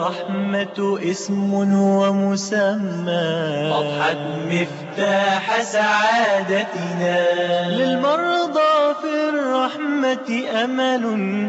الرحمة اسم ومسمى أضحت مفتاح سعادتنا للمرضى في الرحمة أمل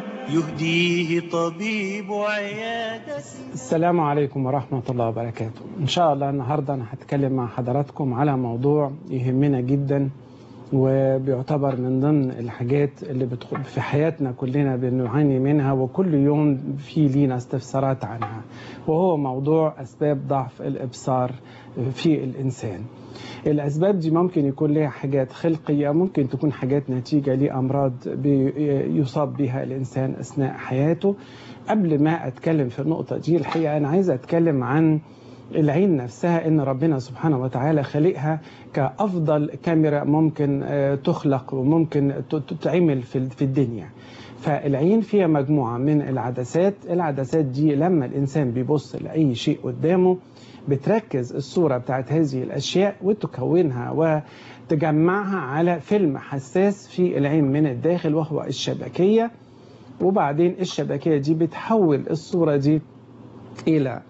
يهديه طبيب عيادتنا السلام عليكم ورحمة الله وبركاته إن شاء الله النهاردة أنا هتكلم مع حضراتكم على موضوع يهمنا جدا وبيعتبر من ضمن الحاجات اللي بتخ... في حياتنا كلنا بنعاني منها وكل يوم في لينا استفسارات عنها وهو موضوع أسباب ضعف الإبصار في الإنسان الأسباب دي ممكن يكون لها حاجات خلقية ممكن تكون حاجات نتيجة لأمراض يصاب بها الإنسان أثناء حياته قبل ما أتكلم في النقطة دي الحقيقة أنا عايز أتكلم عن العين نفسها ان ربنا سبحانه وتعالى خلقها كافضل كاميرا ممكن تخلق وممكن تتعمل في الدنيا فالعين فيها مجموعه من العدسات العدسات دي لما الانسان بيبص لاي شيء قدامه بتركز الصوره بتاعت هذه الاشياء وتكونها وتجمعها على فيلم حساس في العين من الداخل وهو الشبكيه وبعدين الشبكيه دي بتحول الصوره دي الى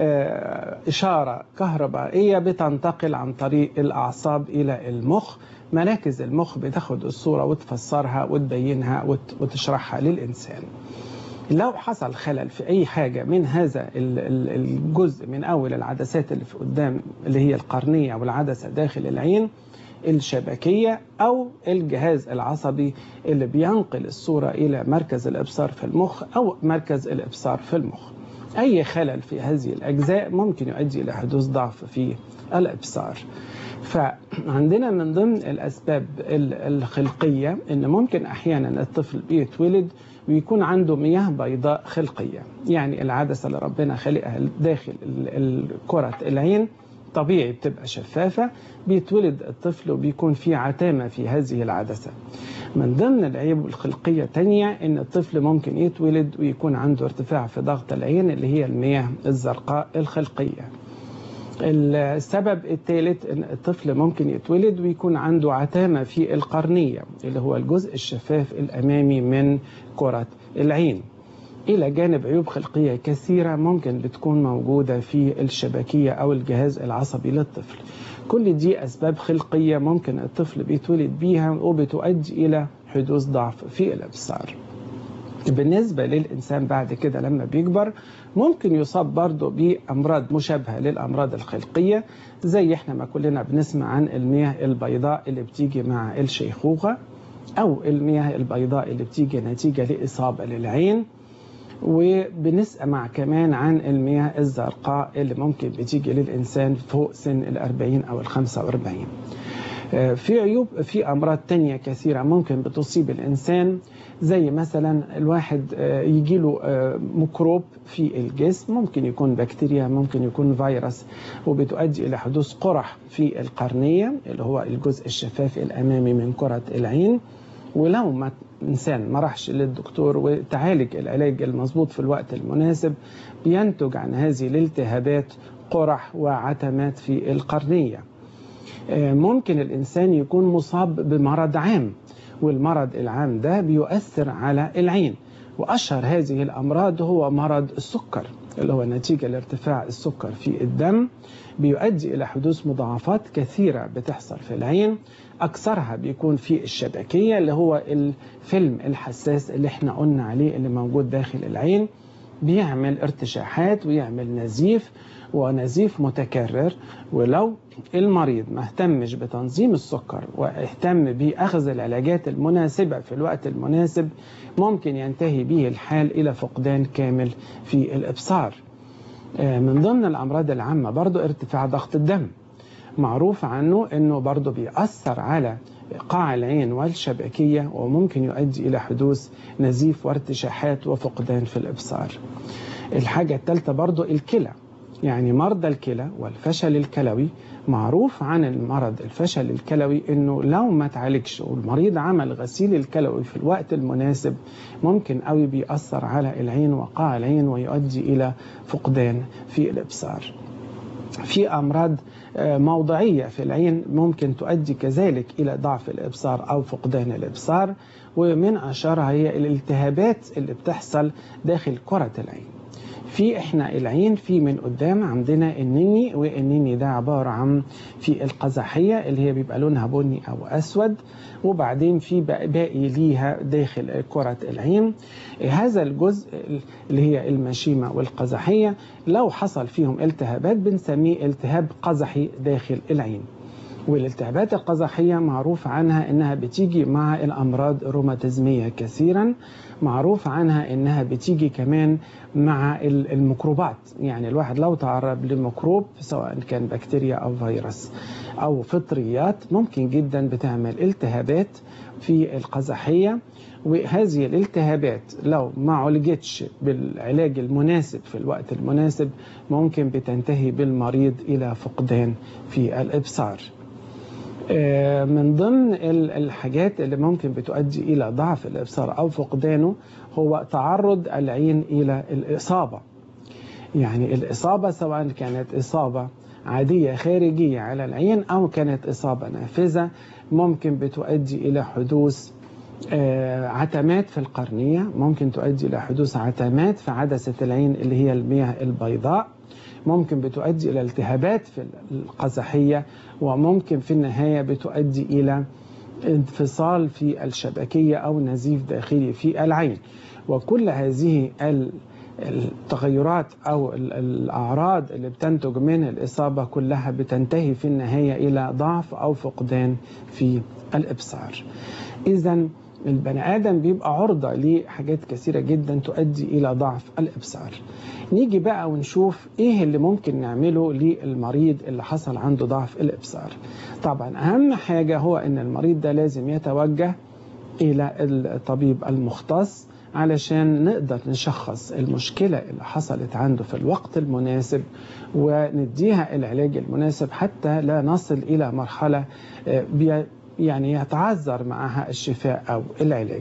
إشارة كهربائية بتنتقل عن طريق الأعصاب إلى المخ مراكز المخ بتاخد الصورة وتفسرها وتبينها وتشرحها للإنسان لو حصل خلل في أي حاجة من هذا الجزء من أول العدسات اللي في قدام اللي هي القرنية والعدسة داخل العين الشبكية أو الجهاز العصبي اللي بينقل الصورة إلى مركز الإبصار في المخ أو مركز الإبصار في المخ أي خلل في هذه الأجزاء ممكن يؤدي إلى حدوث ضعف في الإبصار فعندنا من ضمن الأسباب الخلقية أن ممكن أحيانا الطفل بيتولد ويكون عنده مياه بيضاء خلقية يعني العدسة اللي ربنا خلقها داخل كرة العين طبيعي بتبقى شفافة بيتولد الطفل وبيكون في عتامة في هذه العدسة من ضمن العيوب الخلقية تانية ان الطفل ممكن يتولد ويكون عنده ارتفاع في ضغط العين اللي هي المياه الزرقاء الخلقية السبب الثالث ان الطفل ممكن يتولد ويكون عنده عتامة في القرنية اللي هو الجزء الشفاف الامامي من كرة العين إلى جانب عيوب خلقية كثيرة ممكن بتكون موجودة في الشبكية أو الجهاز العصبي للطفل كل دي أسباب خلقية ممكن الطفل بيتولد بيها وبتؤدي إلى حدوث ضعف في الإبصار بالنسبة للإنسان بعد كده لما بيكبر ممكن يصاب برضه بأمراض مشابهة للأمراض الخلقية زي احنا ما كلنا بنسمع عن المياه البيضاء اللي بتيجي مع الشيخوخة أو المياه البيضاء اللي بتيجي نتيجة لإصابة للعين وبنسمع كمان عن المياه الزرقاء اللي ممكن بتيجي للإنسان فوق سن الأربعين أو الخمسة وأربعين في عيوب في أمراض تانية كثيرة ممكن بتصيب الإنسان زي مثلا الواحد يجي له ميكروب في الجسم ممكن يكون بكتيريا ممكن يكون فيروس وبتؤدي إلى حدوث قرح في القرنية اللي هو الجزء الشفاف الأمامي من كرة العين ولو ما إنسان ما راحش للدكتور وتعالج العلاج المظبوط في الوقت المناسب بينتج عن هذه الالتهابات قرح وعتمات في القرنية ممكن الإنسان يكون مصاب بمرض عام والمرض العام ده بيؤثر على العين وأشهر هذه الأمراض هو مرض السكر اللي هو نتيجة لارتفاع السكر في الدم بيؤدي إلى حدوث مضاعفات كثيرة بتحصل في العين أكثرها بيكون في الشبكية اللي هو الفيلم الحساس اللي احنا قلنا عليه اللي موجود داخل العين بيعمل ارتشاحات ويعمل نزيف ونزيف متكرر ولو المريض ما اهتمش بتنظيم السكر واهتم بأخذ العلاجات المناسبة في الوقت المناسب ممكن ينتهي به الحال إلى فقدان كامل في الإبصار من ضمن الأمراض العامة برضو ارتفاع ضغط الدم معروف عنه أنه برضو بيأثر على قاع العين والشبكية وممكن يؤدي إلى حدوث نزيف وارتشاحات وفقدان في الإبصار الحاجة الثالثة برضو الكلى يعني مرضى الكلى والفشل الكلوي معروف عن المرض الفشل الكلوي انه لو ما تعالجش والمريض عمل غسيل الكلوي في الوقت المناسب ممكن قوي بيأثر على العين وقاع العين ويؤدي الى فقدان في الابصار. في امراض موضعيه في العين ممكن تؤدي كذلك الى ضعف الابصار او فقدان الابصار ومن اشهرها هي الالتهابات اللي بتحصل داخل كره العين. في احنا العين في من قدام عندنا النني والنني ده عباره عن في القزحيه اللي هي بيبقى لونها بني او اسود وبعدين في باقي ليها داخل كره العين هذا الجزء اللي هي المشيمه والقزحيه لو حصل فيهم التهابات بنسميه التهاب قزحي داخل العين والالتهابات القزحية معروف عنها أنها بتيجي مع الأمراض الروماتيزمية كثيرا معروف عنها أنها بتيجي كمان مع الميكروبات يعني الواحد لو تعرض لميكروب سواء كان بكتيريا أو فيروس أو فطريات ممكن جدا بتعمل التهابات في القزحية وهذه الالتهابات لو ما عالجتش بالعلاج المناسب في الوقت المناسب ممكن بتنتهي بالمريض إلى فقدان في الإبصار من ضمن الحاجات اللي ممكن بتؤدي إلى ضعف الإبصار أو فقدانه هو تعرض العين إلى الإصابة يعني الإصابة سواء كانت إصابة عادية خارجية على العين أو كانت إصابة نافذة ممكن بتؤدي إلى حدوث عتمات في القرنية ممكن تؤدي إلى حدوث عتمات في عدسة العين اللي هي المياه البيضاء ممكن بتؤدي إلى التهابات في القزحية وممكن في النهاية بتؤدي إلى انفصال في الشبكية أو نزيف داخلي في العين وكل هذه التغيرات أو الأعراض اللي بتنتج من الإصابة كلها بتنتهي في النهاية إلى ضعف أو فقدان في الإبصار إذا البني آدم بيبقى عرضة لحاجات كثيرة جدا تؤدي إلى ضعف الإبصار نيجي بقى ونشوف إيه اللي ممكن نعمله للمريض اللي حصل عنده ضعف الإبصار طبعا أهم حاجة هو أن المريض ده لازم يتوجه إلى الطبيب المختص علشان نقدر نشخص المشكلة اللي حصلت عنده في الوقت المناسب ونديها العلاج المناسب حتى لا نصل إلى مرحلة يعني يتعذر معها الشفاء أو العلاج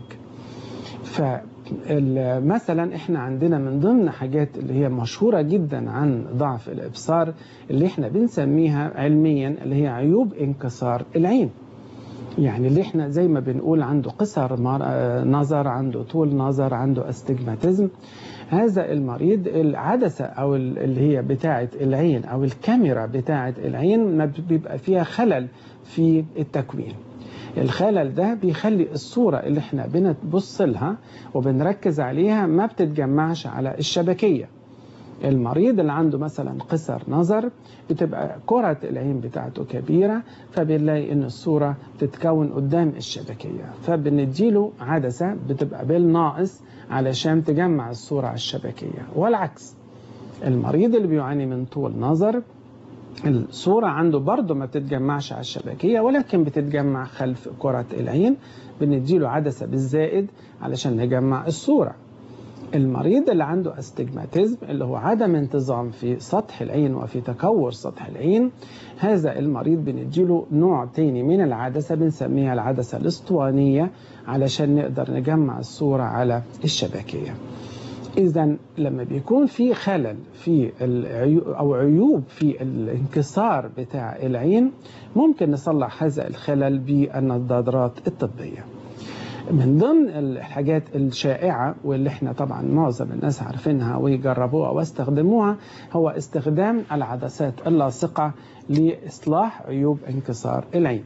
فمثلا احنا عندنا من ضمن حاجات اللي هي مشهورة جدا عن ضعف الإبصار اللي احنا بنسميها علميا اللي هي عيوب انكسار العين يعني اللي احنا زي ما بنقول عنده قصر نظر عنده طول نظر عنده استجماتيزم هذا المريض العدسة أو اللي هي بتاعة العين أو الكاميرا بتاعة العين ما بيبقى فيها خلل في التكوين الخلل ده بيخلي الصورة اللي احنا بنبص لها وبنركز عليها ما بتتجمعش على الشبكية المريض اللي عنده مثلا قصر نظر بتبقى كرة العين بتاعته كبيرة فبنلاقي ان الصورة بتتكون قدام الشبكية فبنديله عدسة بتبقى بالناقص علشان تجمع الصورة على الشبكية والعكس المريض اللي بيعاني من طول نظر الصورة عنده برضه ما بتتجمعش على الشبكية ولكن بتتجمع خلف كرة العين بنديله عدسة بالزائد علشان نجمع الصورة المريض اللي عنده استجماتيزم اللي هو عدم انتظام في سطح العين وفي تكور سطح العين هذا المريض بنديله نوع تاني من العدسة بنسميها العدسة الاسطوانية علشان نقدر نجمع الصورة على الشبكية إذا لما بيكون في خلل في العيوب أو عيوب في الانكسار بتاع العين ممكن نصلح هذا الخلل بالنظارات الطبية. من ضمن الحاجات الشائعة واللي احنا طبعا معظم الناس عارفينها ويجربوها واستخدموها هو استخدام العدسات اللاصقة لإصلاح عيوب انكسار العين.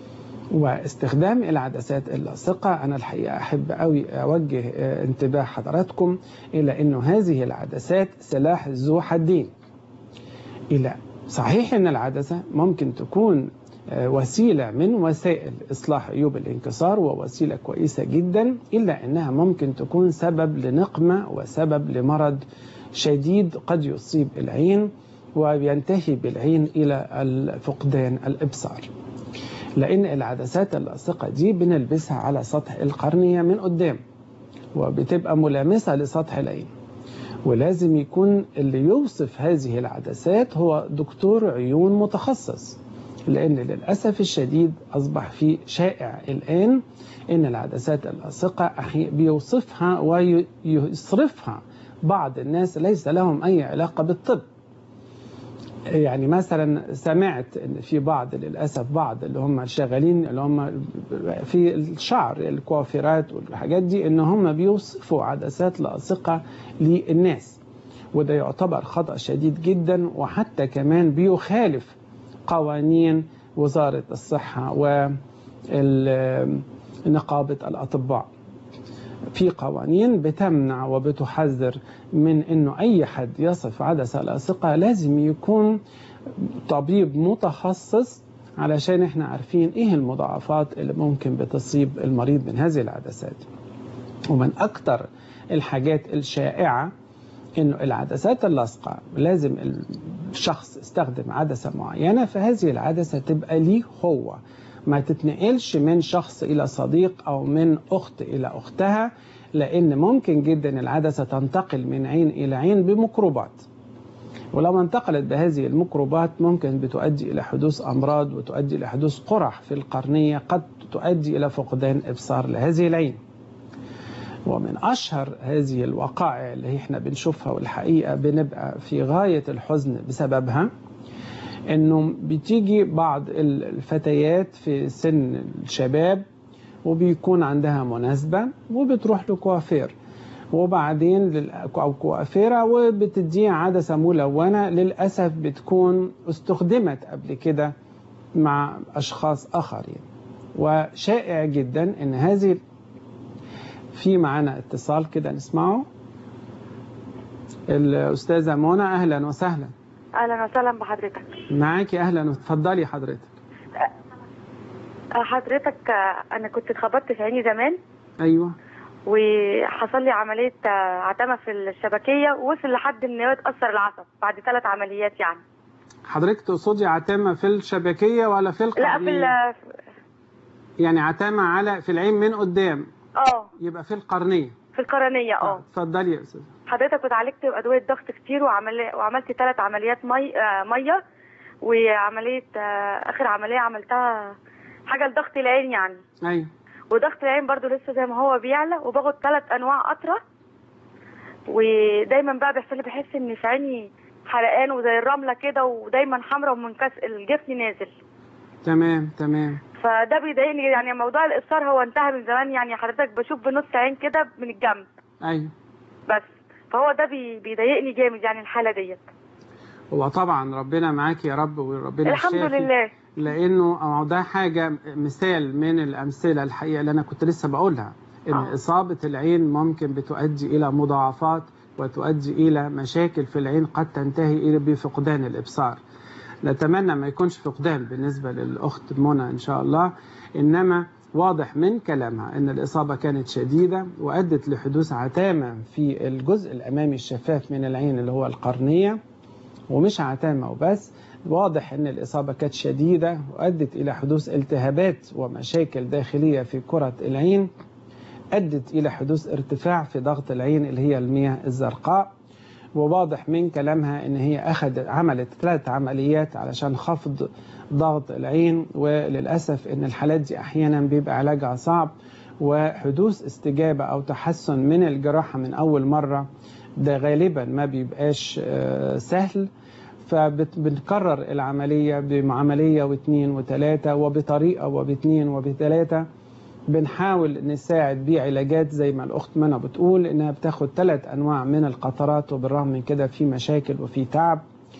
واستخدام العدسات اللاصقة أنا الحقيقة أحب أوي أوجه انتباه حضراتكم إلى أنه هذه العدسات سلاح ذو حدين إلى صحيح أن العدسة ممكن تكون وسيلة من وسائل إصلاح عيوب الانكسار ووسيلة كويسة جدا إلا أنها ممكن تكون سبب لنقمة وسبب لمرض شديد قد يصيب العين وينتهي بالعين إلى فقدان الإبصار لأن العدسات اللاصقة دي بنلبسها على سطح القرنية من قدام وبتبقى ملامسة لسطح العين ولازم يكون اللي يوصف هذه العدسات هو دكتور عيون متخصص لأن للأسف الشديد أصبح في شائع الآن إن العدسات اللاصقة بيوصفها ويصرفها بعض الناس ليس لهم أي علاقة بالطب يعني مثلا سمعت ان في بعض للاسف بعض اللي هم شغالين اللي هم في الشعر الكوافيرات والحاجات دي ان هم بيوصفوا عدسات لاصقه للناس وده يعتبر خطأ شديد جدا وحتى كمان بيخالف قوانين وزارة الصحة ونقابة الأطباء في قوانين بتمنع وبتحذر من انه اي حد يصف عدسه لاصقه لازم يكون طبيب متخصص علشان احنا عارفين ايه المضاعفات اللي ممكن بتصيب المريض من هذه العدسات ومن اكثر الحاجات الشائعه انه العدسات اللاصقه لازم الشخص يستخدم عدسه معينه فهذه العدسه تبقى ليه هو ما تتنقلش من شخص الى صديق او من اخت الى اختها لان ممكن جدا العدسه تنتقل من عين الى عين بميكروبات ولو انتقلت بهذه الميكروبات ممكن بتؤدي الى حدوث امراض وتؤدي الى حدوث قرح في القرنيه قد تؤدي الى فقدان ابصار لهذه العين ومن اشهر هذه الوقائع اللي احنا بنشوفها والحقيقه بنبقى في غايه الحزن بسببها انه بتيجي بعض الفتيات في سن الشباب وبيكون عندها مناسبه وبتروح لكوافير وبعدين او كوافيره وبتديها عدسه ملونه للاسف بتكون استخدمت قبل كده مع اشخاص اخرين وشائع جدا ان هذه في معانا اتصال كده نسمعه الاستاذه منى اهلا وسهلا اهلا وسهلا بحضرتك معاكي اهلا اتفضلي حضرتك حضرتك انا كنت اتخبطت في عيني زمان ايوه وحصل لي عمليه عتمه في الشبكيه ووصل لحد ان هو اتاثر العصب بعد ثلاث عمليات يعني حضرتك تقصدي عتامه في الشبكيه ولا في القرنيه لا في ال يعني عتامه على في العين من قدام اه يبقى في القرنيه في القرنيه اه اتفضلي يا استاذ حضرتك اتعالجت بادويه ضغط كتير وعمل وعملت ثلاث عمليات مي آه ميه وعمليه آه اخر عمليه عملتها حاجه لضغط العين يعني ايوه وضغط العين برضو لسه زي ما هو بيعلى وباخد ثلاث انواع قطره ودايما بقى بيحصل لي بحس ان في عيني حرقان وزي الرمله كده ودايما حمراء ومنكس الجفن نازل تمام تمام فده بيضايقني يعني موضوع الابصار هو انتهى من زمان يعني حضرتك بشوف بنص عين كده من الجنب ايوه بس فهو ده بي بيضايقني جامد يعني الحاله ديت هو طبعا ربنا معاك يا رب وربنا الحمد الشافي. لله لانه ده حاجه مثال من الامثله الحقيقه اللي انا كنت لسه بقولها ان آه. اصابه العين ممكن بتؤدي الى مضاعفات وتؤدي الى مشاكل في العين قد تنتهي الى بفقدان الابصار نتمنى ما يكونش فقدان بالنسبه للاخت منى ان شاء الله انما واضح من كلامها ان الاصابه كانت شديده وادت لحدوث عتامه في الجزء الامامي الشفاف من العين اللي هو القرنيه ومش عتامه وبس واضح ان الاصابه كانت شديده وادت الى حدوث التهابات ومشاكل داخليه في كره العين ادت الى حدوث ارتفاع في ضغط العين اللي هي المياه الزرقاء وواضح من كلامها ان هي اخذ عملت ثلاث عمليات علشان خفض ضغط العين وللاسف ان الحالات دي احيانا بيبقى علاجها صعب وحدوث استجابه او تحسن من الجراحه من اول مره ده غالبا ما بيبقاش آه، سهل فبنكرر العملية بعملية واثنين وثلاثة وبطريقة وباثنين وبثلاثة بنحاول نساعد بيه علاجات زي ما الأخت منى بتقول إنها بتاخد ثلاث أنواع من القطرات وبالرغم من كده في مشاكل وفي تعب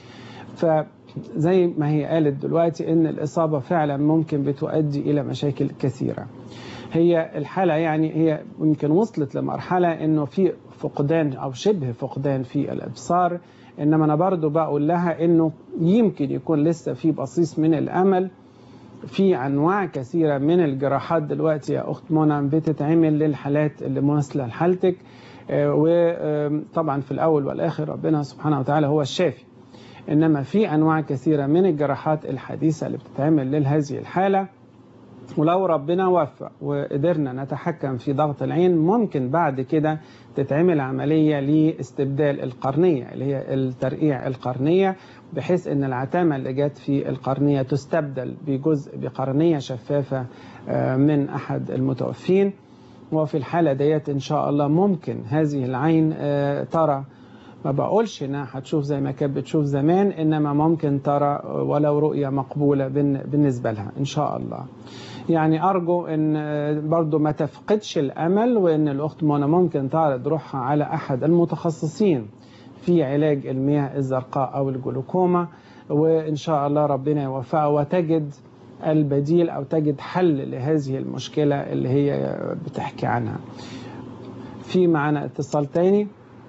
فزي ما هي قالت دلوقتي إن الإصابة فعلا ممكن بتؤدي إلى مشاكل كثيرة هي الحالة يعني هي يمكن وصلت لمرحلة إنه في فقدان أو شبه فقدان في الإبصار إنما أنا برضو بقول لها إنه يمكن يكون لسه في بصيص من الأمل في أنواع كثيرة من الجراحات دلوقتي يا أخت منى بتتعمل للحالات اللي مماثلة لحالتك آه، وطبعا في الأول والآخر ربنا سبحانه وتعالى هو الشافي إنما في أنواع كثيرة من الجراحات الحديثة اللي بتتعمل لهذه الحالة ولو ربنا وفق وقدرنا نتحكم في ضغط العين ممكن بعد كده تتعمل عملية لاستبدال القرنية اللي هي الترقيع القرنية بحيث ان العتامة اللي جت في القرنية تستبدل بجزء بقرنية شفافة آه، من احد المتوفين وفي الحالة ديت ان شاء الله ممكن هذه العين آه، ترى ما بقولش انها هتشوف زي ما كانت بتشوف زمان انما ممكن ترى ولو رؤية مقبولة بالن- بالنسبة لها ان شاء الله يعني ارجو ان آه، برضو ما تفقدش الامل وان الاخت منى ممكن تعرض روحها على احد المتخصصين في علاج المياه الزرقاء او الجلوكوما وان شاء الله ربنا يوفقها وتجد البديل او تجد حل لهذه المشكله اللي هي بتحكي عنها. في معنا اتصال تاني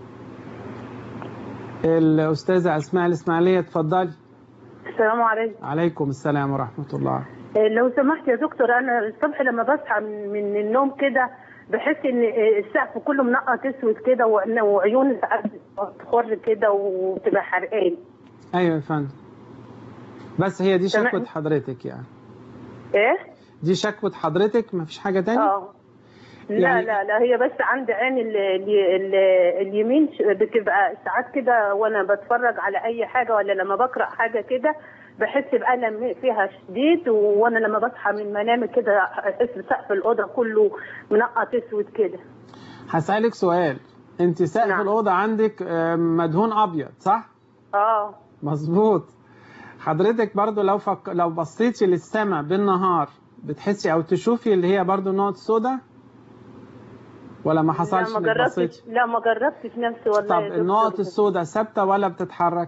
الاستاذه اسماء الاسماعيليه اتفضلي. السلام عليكم عليكم السلام ورحمه الله. لو سمحت يا دكتور انا الصبح لما بصحى من, من النوم كده بحس ان السقف كله منقط اسود كده وعيوني ساعات بتخر كده وتبقى حرقان ايوه يا فندم بس هي دي تمام. شكوى حضرتك يعني ايه؟ دي شكوى حضرتك ما فيش حاجه تاني اه لا يعني- لا لا هي بس عندي عين ال ال ال اليمين ش- بتبقى ساعات كده وانا بتفرج على اي حاجه ولا لما بقرا حاجه كده بحس بألم فيها شديد وانا لما بصحى من منامي كده احس سقف الاوضه كله منقط اسود كده هسالك سؤال انت سقف نعم. الاوضه عندك آه، مدهون ابيض صح اه مظبوط حضرتك برضو لو فك... لو بصيتي للسماء بالنهار بتحسي او تشوفي اللي هي برضو نقط سودا ولا ما حصلش لا ما إنك جربتش بصيتي لا ما جربتش نفسي والله طب يا دكتور. النقط السوداء ثابته ولا بتتحرك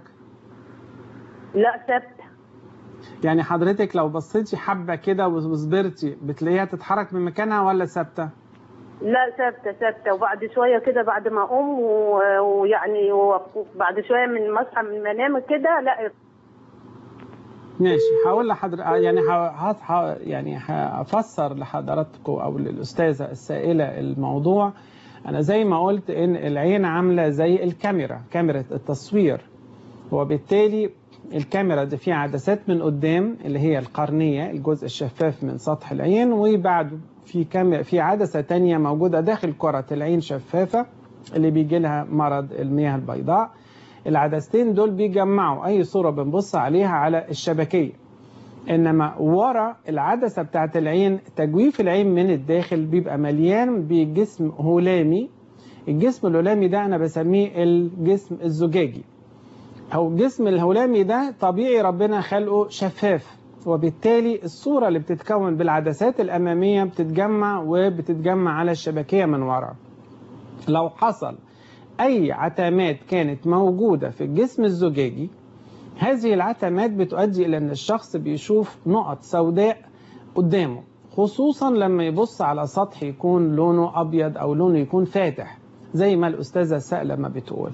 لا ثابته يعني حضرتك لو بصيتي حبه كده وصبرتي بتلاقيها تتحرك من مكانها ولا ثابته لا ثابته ثابته وبعد شويه كده بعد ما اقوم و- ويعني وبعد شويه من ما اصحى من منامي كده لا ماشي هقول لحضرتك يعني ه... ه... ه... يعني هفسر لحضراتكم او للاستاذه السائله الموضوع انا زي ما قلت ان العين عامله زي الكاميرا كاميرا التصوير وبالتالي الكاميرا دي فيها عدسات من قدام اللي هي القرنيه الجزء الشفاف من سطح العين وبعده في كاميرا في عدسه تانية موجوده داخل كره العين شفافه اللي بيجي لها مرض المياه البيضاء العدستين دول بيجمعوا اي صوره بنبص عليها على الشبكيه انما ورا العدسه بتاعت العين تجويف العين من الداخل بيبقى مليان بجسم هلامي الجسم الهلامي ده انا بسميه الجسم الزجاجي او الجسم الهلامي ده طبيعي ربنا خلقه شفاف وبالتالي الصوره اللي بتتكون بالعدسات الاماميه بتتجمع وبتتجمع على الشبكيه من ورا لو حصل أي عتمات كانت موجودة في الجسم الزجاجي هذه العتمات بتؤدي إلى أن الشخص بيشوف نقط سوداء قدامه خصوصا لما يبص على سطح يكون لونه أبيض أو لونه يكون فاتح زي ما الأستاذة سائلة ما بتقول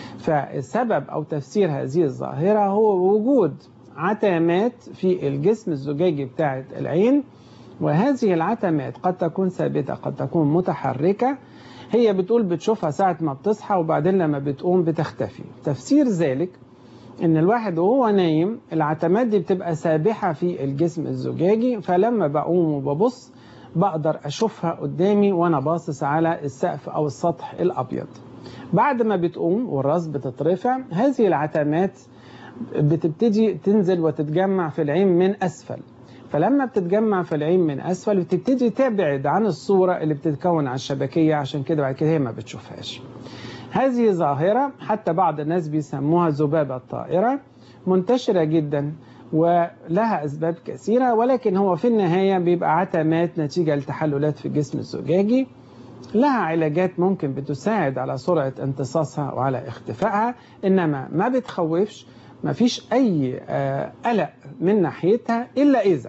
فالسبب أو تفسير هذه الظاهرة هو وجود عتمات في الجسم الزجاجي بتاعة العين وهذه العتمات قد تكون ثابتة قد تكون متحركة هي بتقول بتشوفها ساعة ما بتصحى وبعدين لما بتقوم بتختفي تفسير ذلك ان الواحد وهو نايم العتمات دي بتبقى سابحة في الجسم الزجاجي فلما بقوم وببص بقدر اشوفها قدامي وانا باصص على السقف او السطح الابيض بعد ما بتقوم والراس بتترفع هذه العتمات بتبتدي تنزل وتتجمع في العين من اسفل فلما بتتجمع في العين من اسفل بتبتدي تبعد عن الصوره اللي بتتكون على الشبكيه عشان كده بعد كده هي ما بتشوفهاش. هذه ظاهره حتى بعض الناس بيسموها ذبابه طائره منتشره جدا ولها اسباب كثيره ولكن هو في النهايه بيبقى عتمات نتيجه لتحللات في الجسم الزجاجي لها علاجات ممكن بتساعد على سرعه امتصاصها وعلى اختفائها انما ما بتخوفش ما فيش أي قلق من ناحيتها إلا إذا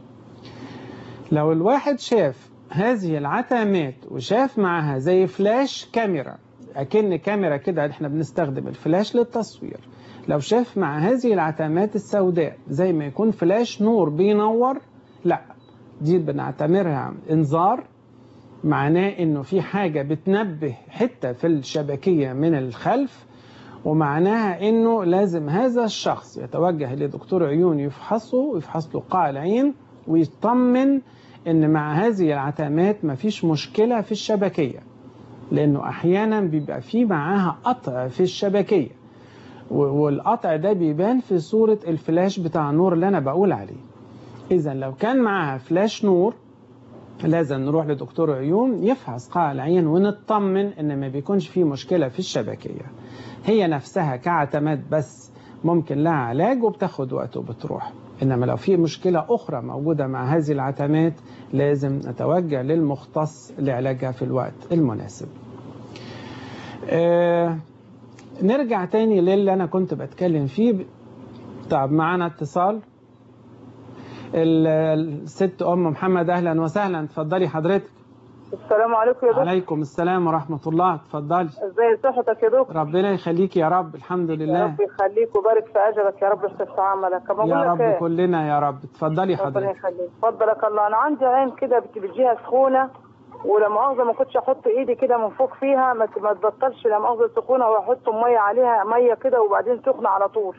لو الواحد شاف هذه العتمات وشاف معها زي فلاش كاميرا أكن كاميرا كده احنا بنستخدم الفلاش للتصوير لو شاف مع هذه العتمات السوداء زي ما يكون فلاش نور بينور لا دي بنعتبرها انذار معناه انه في حاجة بتنبه حتة في الشبكية من الخلف ومعناها انه لازم هذا الشخص يتوجه لدكتور عيون يفحصه ويفحص له قاع العين ويطمن ان مع هذه العتمات مفيش مشكله في الشبكيه لانه احيانا بيبقى في معاها قطع في الشبكيه والقطع ده بيبان في صوره الفلاش بتاع النور اللي انا بقول عليه اذا لو كان معاها فلاش نور لازم نروح لدكتور عيون يفحص قاع العين ونطمن ان ما بيكونش فيه مشكله في الشبكيه هي نفسها كعتمات بس ممكن لها علاج وبتاخد وقت وبتروح انما لو في مشكله اخرى موجوده مع هذه العتمات لازم نتوجه للمختص لعلاجها في الوقت المناسب. آه نرجع تاني للي انا كنت بتكلم فيه طب معانا اتصال ال- الست ام محمد اهلا وسهلا اتفضلي حضرتك السلام عليكم يا دكتور عليكم السلام ورحمه الله اتفضلي ازاي صحتك يا دكتور ربنا يخليك يا رب الحمد يا لله رب يخليك ويبارك في اجرك يا رب يحسن في عملك كما يا بقول رب لك ايه كلنا يا رب اتفضلي ربنا حضرتك يخليك فضلك الله انا عندي عين كده بت- بتجيها سخونه ولا مؤاخذه ما كنتش احط ايدي كده من فوق فيها ما ت- ما تبطلش لا مؤاخذه سخونه واحط ميه عليها ميه كده وبعدين سخنه على طول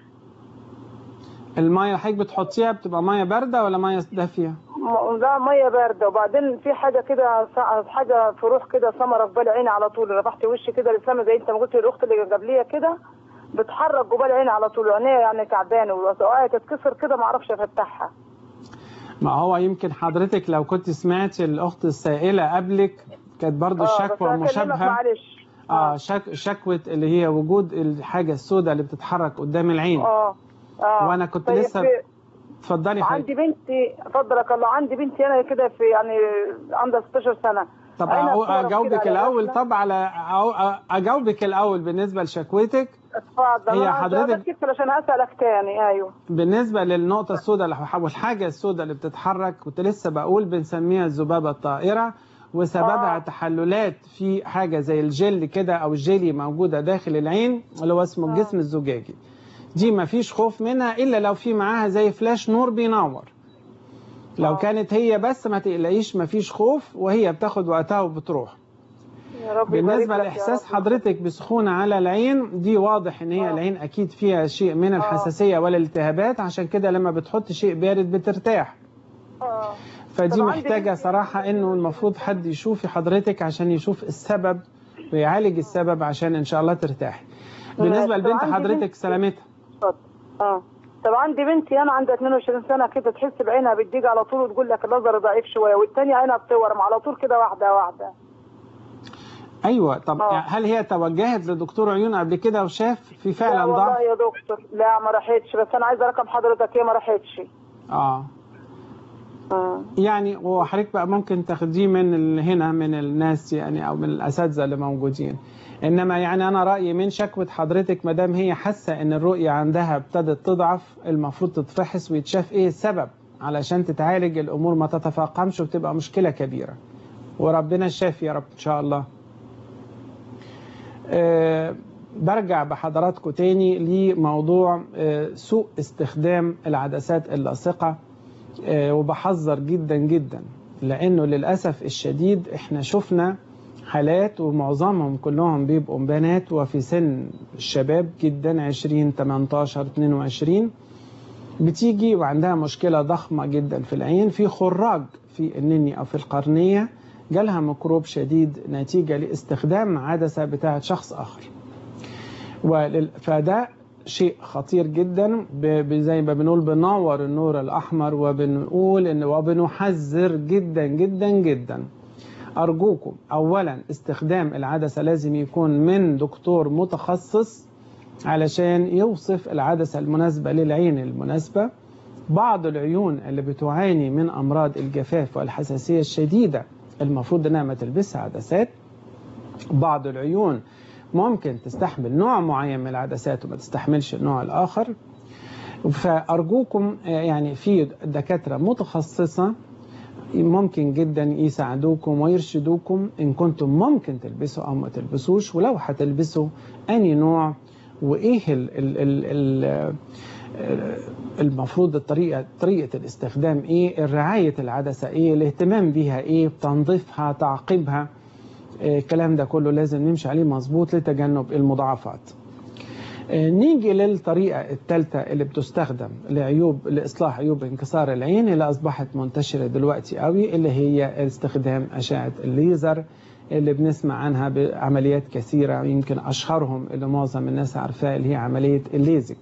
الميه حضرتك بتحطيها بتبقى ميه بارده ولا ميه دافيه م- لا ميه بارده وبعدين في حاجه كده س- حاجه في روح كده ثمره في بال عيني على طول رفعت وشي كده للسما زي انت ما قلت الاخت اللي قبليه كده بتحرك جبال عيني على طول عينيها يعني تعبانه وقعت تتكسر كده ما اعرفش افتحها ما هو يمكن حضرتك لو كنت سمعت الاخت السائله قبلك كانت برضو اه بس الشكوى هكلمك مشابهه معلش اه شك شكوى اللي هي وجود الحاجه السوداء اللي بتتحرك قدام العين اه اه وانا كنت طيب لسه في- اتفضلي حضرتك عندي بنتي فضلك الله عندي بنتي انا كده في يعني عندها 16 سنه طب عينها أقو- بتعرف اجاوبك كده على الاول راسنا. طب على أو- اجاوبك الاول بالنسبه لشكوتك اتفضل هي أنا حضرتك- بتصل عشان اسالك تاني ايوه بالنسبه للنقطه السوداء اللي او الحاجه السوداء اللي بتتحرك كنت لسه بقول بنسميها الذبابه الطائره وسببها آه. تحللات في حاجه زي الجل كده او الجيلي موجوده داخل العين اللي هو اسمه الجسم الزجاجي دي ما فيش خوف منها الا لو في معاها زي فلاش نور بينور لو آه. كانت هي بس ما تقلقيش ما فيش خوف وهي بتاخد وقتها وبتروح يا رب بالنسبة يبارك لك يا لإحساس رب. حضرتك بسخونة على العين دي واضح إن هي آه. العين أكيد فيها شيء من الحساسية والالتهابات عشان كده لما بتحط شيء بارد بترتاح اه فدي طب عندي محتاجة بنتي- صراحة إنه المفروض حد يشوف حضرتك عشان يشوف السبب ويعالج السبب عشان إن شاء الله ترتاحي بالنسبة طب لبنت عندي حضرتك بنت- سلامتها اتفضل اه طب عندي بنتي انا عندها 22 سنه كده تحس بعينها بتضيق على طول وتقول لك النظر ضعيف شويه والثانيه عينها بتورم على طول كده واحده واحده أيوة طب آه. هل هي توجهت لدكتور عيون قبل كده وشاف في لا فعلا والله ضعف؟ يا دكتور لا ما راحتش بس انا عايزه رقم حضرتك ايه ما راحتش آه اه يعني وحضرتك بقى ممكن تاخديه من ال- هنا من الناس يعني او من الاساتذه اللي موجودين انما يعني انا رايي من شكوى حضرتك ما دام هي حاسه ان الرؤيه عندها ابتدت تضعف المفروض تتفحص ويتشاف ايه السبب علشان تتعالج الامور ما تتفاقمش وتبقى مشكله كبيره وربنا الشافي يا رب ان شاء الله أه برجع بحضراتكم تاني لموضوع أه سوء استخدام العدسات اللاصقه آه، وبحذر جدا جدا لانه للاسف الشديد احنا شفنا حالات ومعظمهم كلهم بيبقوا بنات وفي سن الشباب جدا 20 18 22 بتيجي وعندها مشكله ضخمه جدا في العين في خراج في النني او في القرنيه جالها ميكروب شديد نتيجه لاستخدام عدسه بتاعه شخص اخر ولل... فده شيء خطير جدا ب... ب- زي ما بنقول بنور النور الاحمر وبنقول ان وبنحذر جدا جدا جدا ارجوكم اولا استخدام العدسه لازم يكون من دكتور متخصص علشان يوصف العدسه المناسبه للعين المناسبه بعض العيون اللي بتعاني من امراض الجفاف والحساسيه الشديده المفروض انها ما تلبسها عدسات بعض العيون ممكن تستحمل نوع معين من العدسات وما تستحملش النوع الآخر فأرجوكم آه، يعني في دكاترة متخصصة ممكن جدا يساعدوكم ويرشدوكم إن كنتم ممكن تلبسوا أو ما تلبسوش ولو هتلبسوا أي نوع وإيه ال ال ال ال المفروض الطريقة طريقة الاستخدام إيه الرعاية العدسة إيه الاهتمام بها إيه تنظيفها تعقيبها آه، الكلام ده كله لازم نمشي عليه مظبوط لتجنب المضاعفات آه، نيجي للطريقة الثالثة اللي بتستخدم لعيوب لإصلاح عيوب انكسار العين اللي أصبحت منتشرة دلوقتي قوي اللي هي استخدام أشعة الليزر اللي بنسمع عنها بعمليات كثيرة يمكن أشهرهم اللي معظم الناس عارفاها اللي هي عملية الليزك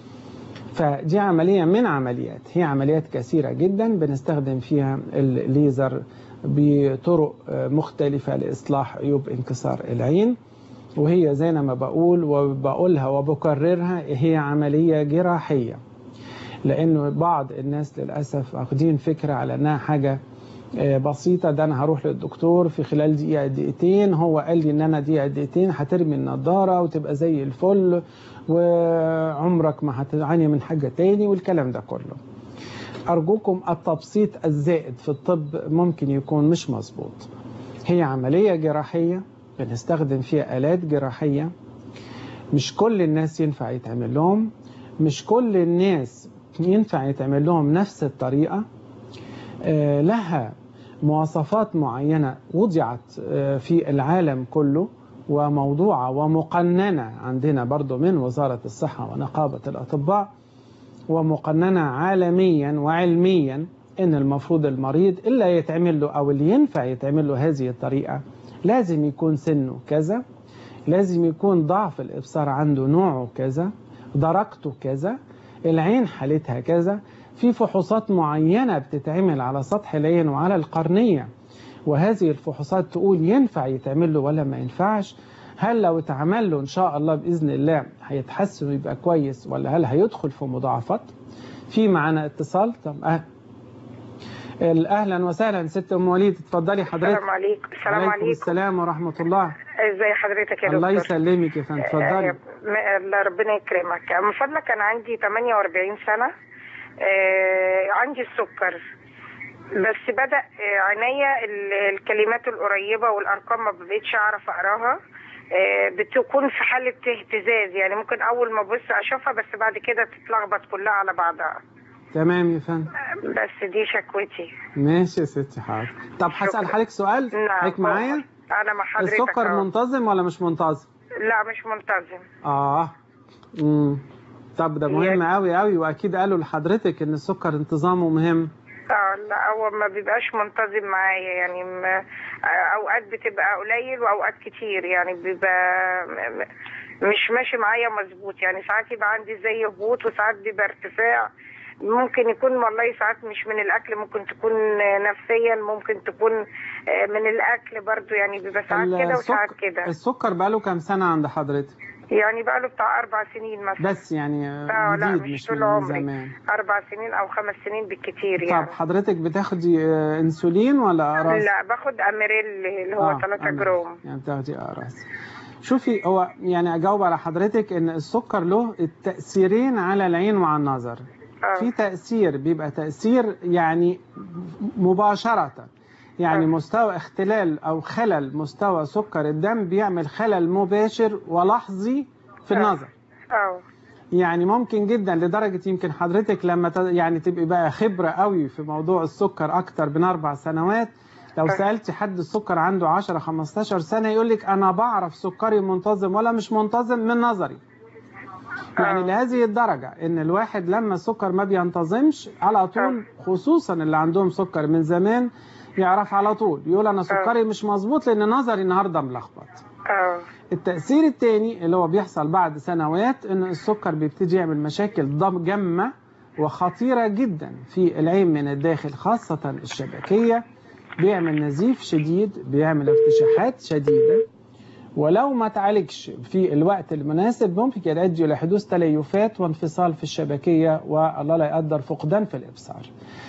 فدي عملية من عمليات هي عمليات كثيرة جدا بنستخدم فيها الليزر بطرق آه، مختلفة لإصلاح عيوب انكسار العين وهي زي ما بقول وبقولها وبكررها هي عملية جراحية لأنه بعض الناس للأسف واخدين فكرة على أنها حاجة آه، بسيطة ده أنا هروح للدكتور في خلال دقيقة دقيقتين هو قال لي إن أنا دقيقة دقيقتين هترمي النضارة وتبقى زي الفل وعمرك ما هتعاني من حاجة تاني والكلام ده كله أرجوكم التبسيط الزائد في الطب ممكن يكون مش مظبوط هي عملية جراحية بنستخدم فيها آلات جراحية مش كل الناس ينفع يتعمل لهم مش كل الناس ينفع يتعمل لهم نفس الطريقة آه، لها مواصفات معينة وضعت آه، في العالم كله وموضوعة ومقننة عندنا برضو من وزارة الصحة ونقابة الأطباء ومقننة عالميا وعلميا ان المفروض المريض الا يتعمل له او اللي ينفع يتعمل له هذه الطريقة لازم يكون سنه كذا لازم يكون ضعف الابصار عنده نوعه كذا درجته كذا العين حالتها كذا في فحوصات معينة بتتعمل على سطح العين وعلى القرنية وهذه الفحوصات تقول ينفع يتعمل له ولا ما ينفعش هل لو اتعمل له ان شاء الله باذن الله هيتحسن ويبقى كويس ولا هل هيدخل في مضاعفات في معانا اتصال طب أهل. اهلا وسهلا ست ام وليد اتفضلي حضرتك السلام عليكم السلام عليكم عليكم السلام ورحمه الله ازي حضرتك يا دكتور الله يسلمك يا فندم اتفضلي آه، م- الله ربنا يكرمك من فضلك انا عندي 48 سنه آه، عندي السكر بس بدا آه، عينيا ال- الكلمات القريبه والارقام ما بقتش اعرف اقراها آه، بتكون في حاله اهتزاز يعني ممكن اول ما ابص اشوفها بس بعد كده تتلخبط كلها على بعضها تمام يا فندم بس دي شكوتي ماشي يا ستي حاضر طب هسال حضرتك سؤال نعم حضرتك معايا انا مع حضرتك السكر أهو. منتظم ولا مش منتظم لا مش منتظم اه امم طب ده مهم قوي قوي واكيد قالوا لحضرتك ان السكر انتظامه مهم اه لا هو ما بيبقاش منتظم معايا يعني ما اوقات بتبقى قليل واوقات كتير يعني بيبقى م- م- مش ماشي معايا مظبوط يعني ساعات يبقى عندي زي هبوط وساعات بيبقى ارتفاع ممكن يكون والله ساعات مش من الاكل ممكن تكون نفسيا ممكن تكون آه، من الاكل برضو يعني بيبقى ساعات كده وساعات السكر كده السكر بقاله كام سنه عند حضرتك يعني بقى له بتاع اربع سنين مثلا بس يعني اه لا جديد مش مش طول من عمري زمان اربع سنين او خمس سنين بالكتير يعني طب حضرتك بتاخدي آه، انسولين ولا اقراص لا باخد اميريل اللي هو 3 أمل. جرام يعني بتاخدي اقراص شوفي هو يعني اجاوب على حضرتك ان السكر له التاثيرين على العين وعلى النظر آه. في تاثير بيبقى تاثير يعني مباشره يعني آه. مستوى اختلال او خلل مستوى سكر الدم بيعمل خلل مباشر ولحظي في آه. النظر اه يعني ممكن جدا لدرجة يمكن حضرتك لما ت- يعني تبقي بقى خبرة قوي في موضوع السكر أكتر من أربع سنوات لو سألتي حد السكر عنده 10 15 سنة يقول لك أنا بعرف سكري منتظم ولا مش منتظم من نظري يعني آه. لهذه الدرجة إن الواحد لما السكر ما بينتظمش على طول خصوصا اللي عندهم سكر من زمان يعرف على طول يقول أنا سكري مش مظبوط لأن نظري النهاردة ملخبط اه التأثير التاني اللي هو بيحصل بعد سنوات ان السكر بيبتدي يعمل مشاكل ضم جمة وخطيرة جدا في العين من الداخل خاصة الشبكية بيعمل نزيف شديد بيعمل ارتشاحات شديدة ولو ما تعالجش في الوقت المناسب ممكن يؤدي إلى حدوث تليفات وانفصال في الشبكية والله لا يقدر فقدان في الإبصار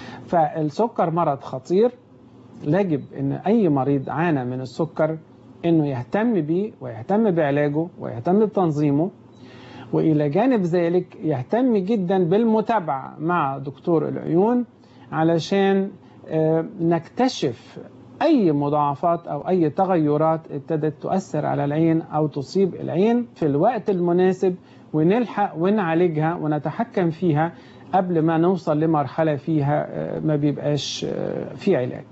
فالسكر مرض خطير يجب ان اي مريض عانى من السكر انه يهتم بيه ويهتم بعلاجه ويهتم بتنظيمه والى جانب ذلك يهتم جدا بالمتابعه مع دكتور العيون علشان آه، نكتشف اي مضاعفات او اي تغيرات ابتدت تؤثر على العين او تصيب العين في الوقت المناسب ونلحق ونعالجها ونتحكم فيها قبل ما نوصل لمرحله فيها آه، ما بيبقاش آه، في علاج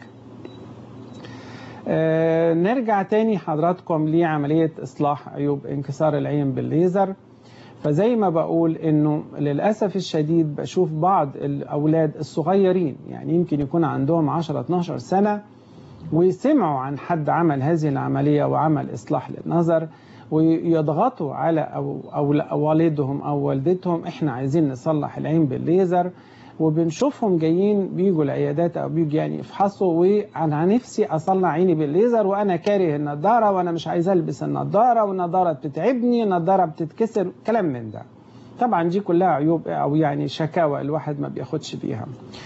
آه، نرجع تاني حضراتكم لعملية إصلاح عيوب انكسار العين بالليزر فزي ما بقول إنه للأسف الشديد بشوف بعض الأولاد الصغيرين يعني يمكن يكون عندهم 10-12 سنة وسمعوا عن حد عمل هذه العملية وعمل إصلاح للنظر ويضغطوا على أو, أو, أو والدهم أو والدتهم إحنا عايزين نصلح العين بالليزر وبنشوفهم جايين بيجوا العيادات او بيجوا يعني يفحصوا وانا نفسي اصلح عيني بالليزر وانا كاره النضاره وانا مش عايز البس النضاره والنضاره بتتعبني النضاره بتتكسر كلام من ده طبعا دي كلها عيوب او يعني شكاوى الواحد ما بياخدش بيها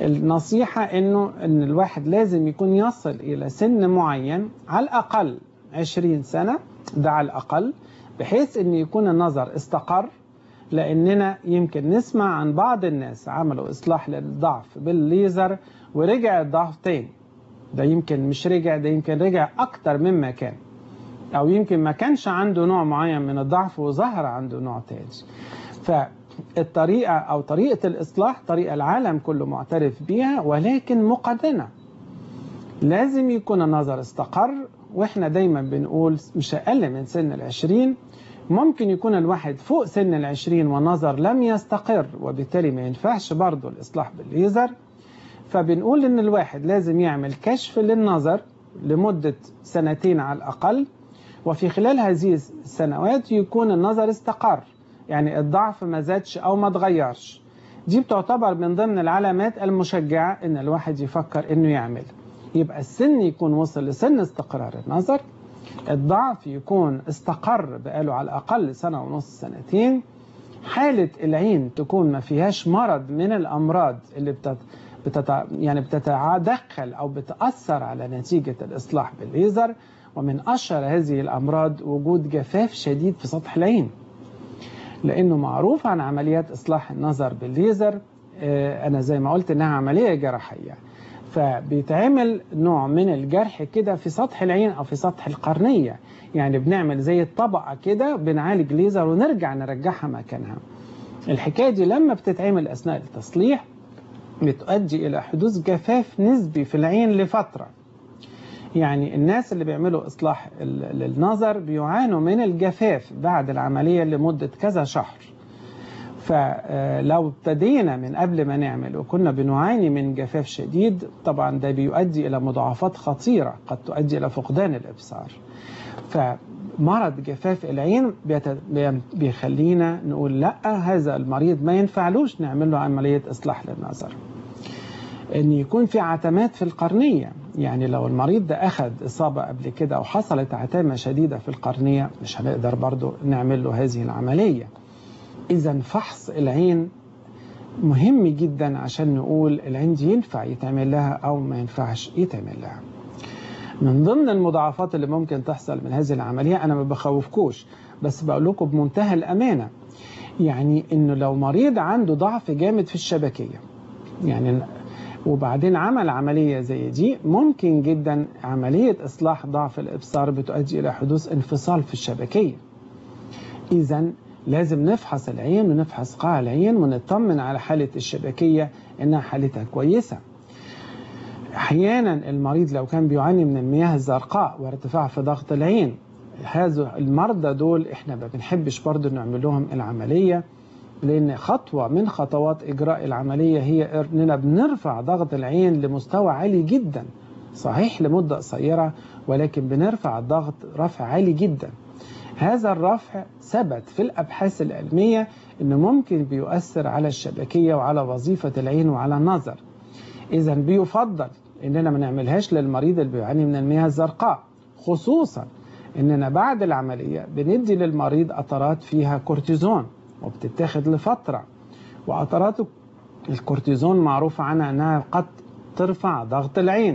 النصيحة انه ان الواحد لازم يكون يصل الى سن معين على الاقل 20 سنة ده على الاقل بحيث ان يكون النظر استقر لاننا يمكن نسمع عن بعض الناس عملوا اصلاح للضعف بالليزر ورجع الضعف تاني ده يمكن مش رجع ده يمكن رجع اكتر مما كان او يمكن ما كانش عنده نوع معين من الضعف وظهر عنده نوع تاني فالطريقة او طريقة الاصلاح طريقة العالم كله معترف بيها ولكن مقننة لازم يكون النظر استقر واحنا دايما بنقول مش اقل من سن العشرين ممكن يكون الواحد فوق سن العشرين والنظر لم يستقر وبالتالي ما ينفعش برضه الإصلاح بالليزر فبنقول إن الواحد لازم يعمل كشف للنظر لمدة سنتين على الأقل وفي خلال هذه السنوات يكون النظر استقر يعني الضعف ما زادش أو ما اتغيرش دي بتعتبر من ضمن العلامات المشجعة إن الواحد يفكر إنه يعمل يبقى السن يكون وصل لسن استقرار النظر الضعف يكون استقر بقاله على الأقل سنة ونص سنتين حالة العين تكون ما فيهاش مرض من الأمراض اللي بتت... بتت... يعني بتتدخل أو بتأثر على نتيجة الإصلاح بالليزر ومن أشهر هذه الأمراض وجود جفاف شديد في سطح العين لأنه معروف عن عمليات إصلاح النظر بالليزر أنا زي ما قلت إنها عملية جراحية فبيتعمل نوع من الجرح كده في سطح العين او في سطح القرنيه يعني بنعمل زي الطبقه كده بنعالج ليزر ونرجع نرجعها مكانها الحكايه دي لما بتتعمل اثناء التصليح بتؤدي الى حدوث جفاف نسبي في العين لفتره يعني الناس اللي بيعملوا اصلاح للنظر بيعانوا من الجفاف بعد العمليه لمده كذا شهر فلو ابتدينا من قبل ما نعمل وكنا بنعاني من جفاف شديد طبعا ده بيؤدي إلى مضاعفات خطيرة قد تؤدي إلى فقدان الإبصار فمرض جفاف العين بيخلينا نقول لا هذا المريض ما ينفعلوش نعمل له عملية إصلاح للنظر ان يكون في عتمات في القرنية يعني لو المريض ده أخذ إصابة قبل كده أو حصلت عتامة شديدة في القرنية مش هنقدر برضو نعمل له هذه العملية إذا فحص العين مهم جدا عشان نقول العين دي ينفع يتعمل لها أو ما ينفعش يتعمل لها من ضمن المضاعفات اللي ممكن تحصل من هذه العملية أنا ما بخوفكوش بس بقول لكم بمنتهى الأمانة يعني إنه لو مريض عنده ضعف جامد في الشبكية يعني وبعدين عمل عملية زي دي ممكن جدا عملية إصلاح ضعف الإبصار بتؤدي إلى حدوث انفصال في الشبكية إذا لازم نفحص العين ونفحص قاع العين ونطمن على حالة الشبكية إنها حالتها كويسة أحيانا المريض لو كان بيعاني من المياه الزرقاء وارتفاع في ضغط العين هذا المرضى دول احنا ما بنحبش برضه نعمل لهم العملية لأن خطوة من خطوات إجراء العملية هي إننا بنرفع ضغط العين لمستوى عالي جدا صحيح لمدة قصيرة ولكن بنرفع الضغط رفع عالي جدا هذا الرفع ثبت في الأبحاث العلمية أنه ممكن بيؤثر على الشبكية وعلى وظيفة العين وعلى النظر إذا بيفضل أننا ما نعملهاش للمريض اللي بيعاني من المياه الزرقاء خصوصا أننا بعد العملية بندي للمريض قطرات فيها كورتيزون وبتتاخد لفترة وقطرات الكورتيزون معروف عنها أنها قد ترفع ضغط العين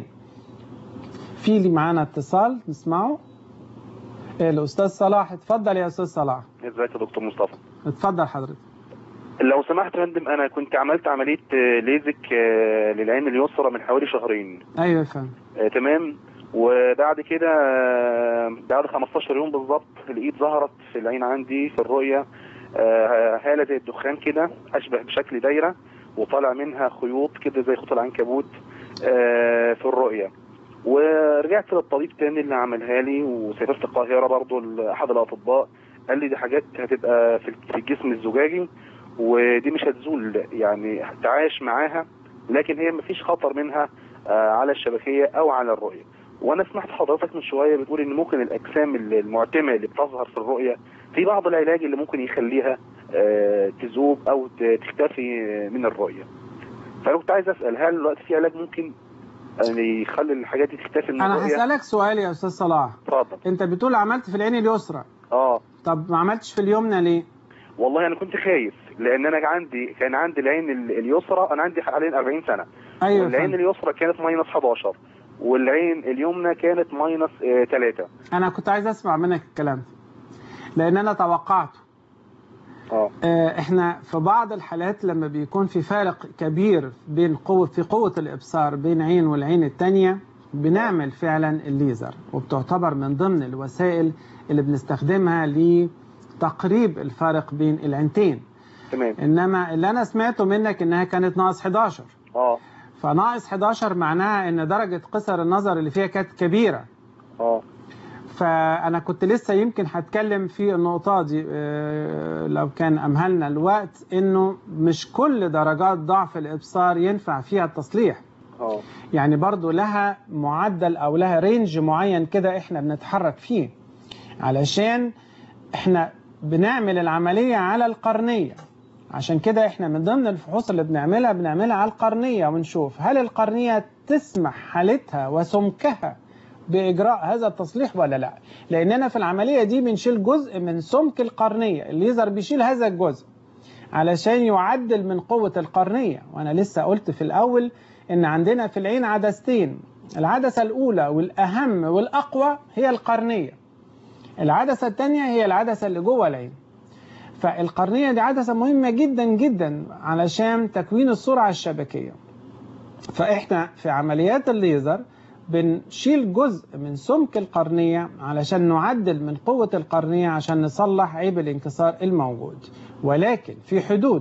في لي معانا اتصال نسمعه الاستاذ صلاح اتفضل يا استاذ صلاح ازيك يا دكتور مصطفى اتفضل حضرتك لو سمحت يا فندم انا كنت عملت عمليه ليزك للعين اليسرى من حوالي شهرين ايوه فاهم تمام وبعد كده بعد 15 يوم بالظبط لقيت ظهرت في العين عندي في الرؤيه هاله زي الدخان كده اشبه بشكل دايره وطالع منها خيوط كده زي خيوط العنكبوت في الرؤيه ورجعت للطبيب تاني اللي عملها لي وسافرت القاهره برضو لاحد الاطباء قال لي دي حاجات هتبقى في الجسم الزجاجي ودي مش هتزول يعني هتعايش معاها لكن هي مفيش خطر منها على الشبكيه او على الرؤيه وانا سمعت حضرتك من شويه بتقول ان ممكن الاجسام المعتمه اللي بتظهر في الرؤيه في بعض العلاج اللي ممكن يخليها تذوب او تختفي من الرؤيه فانا كنت عايز اسال هل دلوقتي في علاج ممكن يعني يخلي الحاجات دي تختفي من انا الرؤيه هسالك سؤال يا استاذ صلاح اتفضل انت بتقول عملت في العين اليسرى اه طب ما عملتش في اليمنى ليه والله انا كنت خايف لان انا عندي كان عندي العين ال- اليسرى انا عندي حاليا 40 سنه ايوه والعين فندم. اليسرى كانت ماينس 11 والعين اليمنى كانت ماينس 3 انا كنت عايز اسمع منك الكلام ده لان انا توقعته اه آه، احنا في بعض الحالات لما بيكون في فارق كبير بين قوة في قوة الإبصار بين عين والعين التانية بنعمل فعلا الليزر وبتعتبر من ضمن الوسائل اللي بنستخدمها لتقريب الفارق بين العينتين تمام انما اللي انا سمعته منك انها كانت ناقص 11 اه فناقص 11 معناها ان درجة قصر النظر اللي فيها كانت كبيرة اه فأنا كنت لسه يمكن هتكلم في النقطة دي آه، لو كان أمهلنا الوقت إنه مش كل درجات ضعف الإبصار ينفع فيها التصليح اه يعني برضو لها معدل أو لها رينج معين كده إحنا بنتحرك فيه علشان إحنا بنعمل العملية على القرنية عشان كده إحنا من ضمن الفحوص اللي بنعملها بنعملها على القرنية ونشوف هل القرنية تسمح حالتها وسمكها بإجراء هذا التصليح ولا لا لأننا في العملية دي بنشيل جزء من سمك القرنية الليزر بيشيل هذا الجزء علشان يعدل من قوة القرنية وأنا لسه قلت في الأول إن عندنا في العين عدستين العدسة الأولى والأهم والأقوى هي القرنية العدسة الثانية هي العدسة اللي جوه العين فالقرنية دي عدسة مهمة جدا جدا علشان تكوين السرعة الشبكية فإحنا في عمليات الليزر بنشيل جزء من سمك القرنية علشان نعدل من قوة القرنية عشان نصلح عيب الانكسار الموجود ولكن في حدود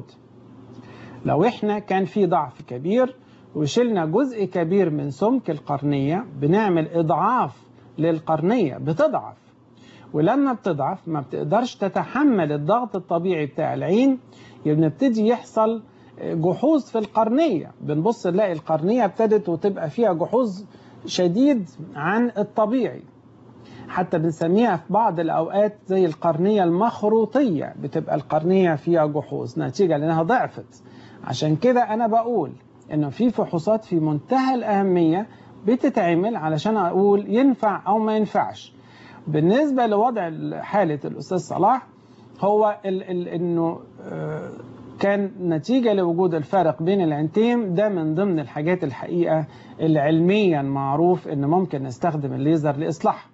لو احنا كان في ضعف كبير وشلنا جزء كبير من سمك القرنية بنعمل إضعاف للقرنية بتضعف ولما بتضعف ما بتقدرش تتحمل الضغط الطبيعي بتاع العين بنبتدي يحصل جحوظ في القرنية بنبص نلاقي القرنية ابتدت وتبقى فيها جحوظ شديد عن الطبيعي حتى بنسميها في بعض الأوقات زي القرنية المخروطية بتبقى القرنية فيها جحوظ نتيجة لأنها ضعفت عشان كده أنا بقول إنه في فحوصات في منتهى الأهمية بتتعمل علشان أقول ينفع أو ما ينفعش بالنسبة لوضع حالة الأستاذ صلاح هو ال ال إنه آه كان نتيجة لوجود الفارق بين العينتين ده من ضمن الحاجات الحقيقة اللي علميا معروف ان ممكن نستخدم الليزر لإصلاحها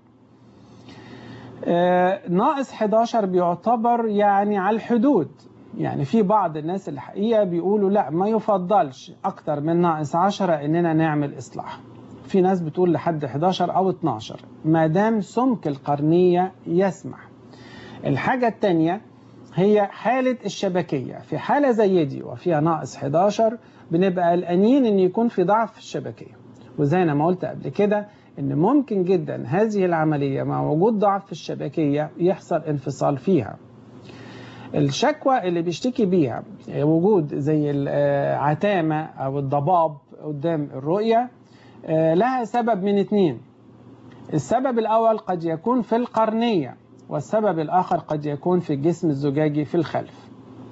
آه ناقص 11 بيعتبر يعني على الحدود يعني في بعض الناس الحقيقة بيقولوا لا ما يفضلش أكتر من ناقص 10 إننا نعمل إصلاح في ناس بتقول لحد 11 أو 12 ما دام سمك القرنية يسمح الحاجة الثانية هي حالة الشبكية في حالة زي دي وفيها ناقص 11 بنبقى قلقانين ان يكون في ضعف في الشبكية وزي ما قلت قبل كده ان ممكن جدا هذه العملية مع وجود ضعف في الشبكية يحصل انفصال فيها الشكوى اللي بيشتكي بيها وجود زي العتامة او الضباب قدام الرؤية لها سبب من اتنين السبب الاول قد يكون في القرنيه والسبب الآخر قد يكون في الجسم الزجاجي في الخلف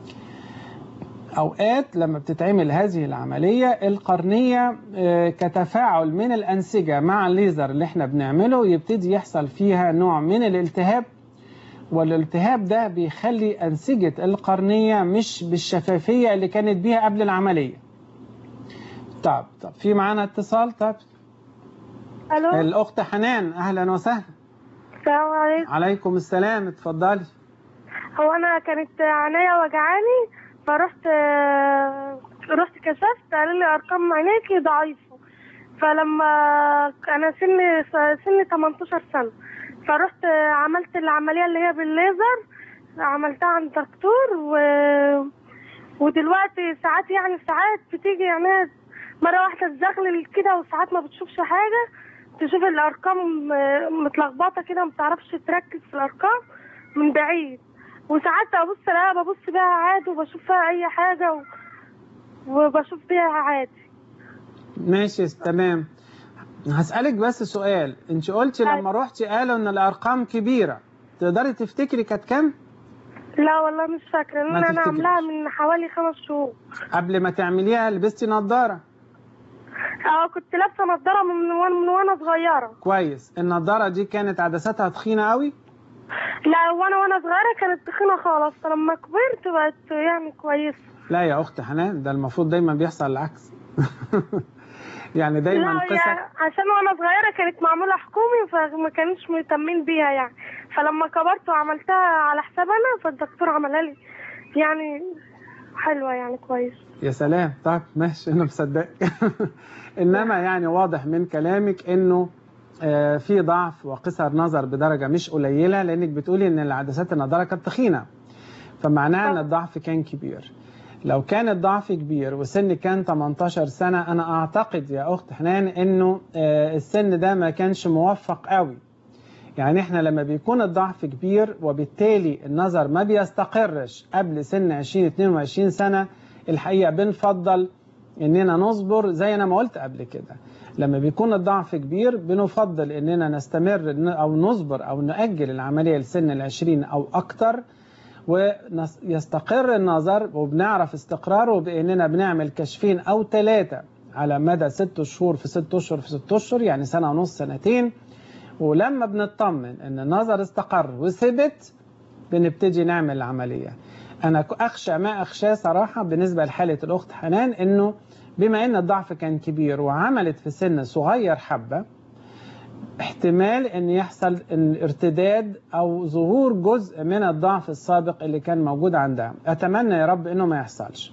أوقات لما بتتعمل هذه العملية القرنية كتفاعل من الأنسجة مع الليزر اللي احنا بنعمله يبتدي يحصل فيها نوع من الالتهاب والالتهاب ده بيخلي أنسجة القرنية مش بالشفافية اللي كانت بيها قبل العملية طب طب في معانا اتصال طب الو الأخت حنان أهلا وسهلا السلام عليكم عليكم السلام اتفضلي هو انا كانت عينيا وجعاني فرحت رحت كشفت قالوا لي ارقام عينيكي ضعيفه فلما انا سني سني 18 سنه فرحت عملت العمليه اللي هي بالليزر عملتها عند دكتور و... ودلوقتي ساعات يعني ساعات بتيجي يعني مره واحده تزغلل كده وساعات ما بتشوفش حاجه تشوف الارقام متلخبطه كده ما بتعرفش تركز في الارقام من بعيد وساعات ابص لا ببص بيها عادي وبشوف فيها اي حاجه و... وبشوف بيها عادي ماشي تمام هسألك بس سؤال انت قلتي لما روحتي قالوا ان الارقام كبيره تقدري تفتكري كانت كام لا والله مش فاكره لان ما انا تفتكريش. عاملاها من حوالي خمس شهور قبل ما تعمليها لبستي نظاره اه كنت لابسه نضاره من وانا من وانا صغيره كويس النظاره دي كانت عدساتها تخينه قوي لا وانا وانا صغيره كانت تخينه خالص فلما كبرت بقت يعني كويسه لا يا اخت حنان ده المفروض دايما بيحصل العكس يعني دايما لا قصص يعني عشان وانا صغيره كانت معموله حكومي فما كانوش مهتمين بيها يعني فلما كبرت وعملتها على حساب انا فالدكتور عملها لي يعني حلوه يعني كويس يا سلام طيب ماشي انا مصدق انما يعني واضح من كلامك انه آه، في ضعف وقصر نظر بدرجه مش قليله لانك بتقولي ان العدسات النضاره كانت تخينه فمعناها ان الضعف كان كبير لو كان الضعف كبير وسن كان 18 سنه انا اعتقد يا اخت حنان انه آه، السن ده ما كانش موفق قوي يعني احنا لما بيكون الضعف كبير وبالتالي النظر ما بيستقرش قبل سن 20 22 سنه الحقيقه بنفضل اننا نصبر زي انا ما قلت قبل كده لما بيكون الضعف كبير بنفضل اننا نستمر ن- او نصبر او نأجل العمليه لسن العشرين او اكتر ويستقر النظر وبنعرف استقراره باننا بنعمل كشفين او ثلاثه على مدى ست شهور في ست اشهر في ست اشهر يعني سنه ونص سنتين ولما بنطمن ان النظر استقر وثبت بنبتدي نعمل العمليه انا ك- اخشى ما اخشاه صراحه بالنسبه لحاله الاخت حنان انه بما ان الضعف كان كبير وعملت في سن صغير حبه احتمال ان يحصل ان ارتداد او ظهور جزء من الضعف السابق اللي كان موجود عندها اتمنى يا رب انه ما يحصلش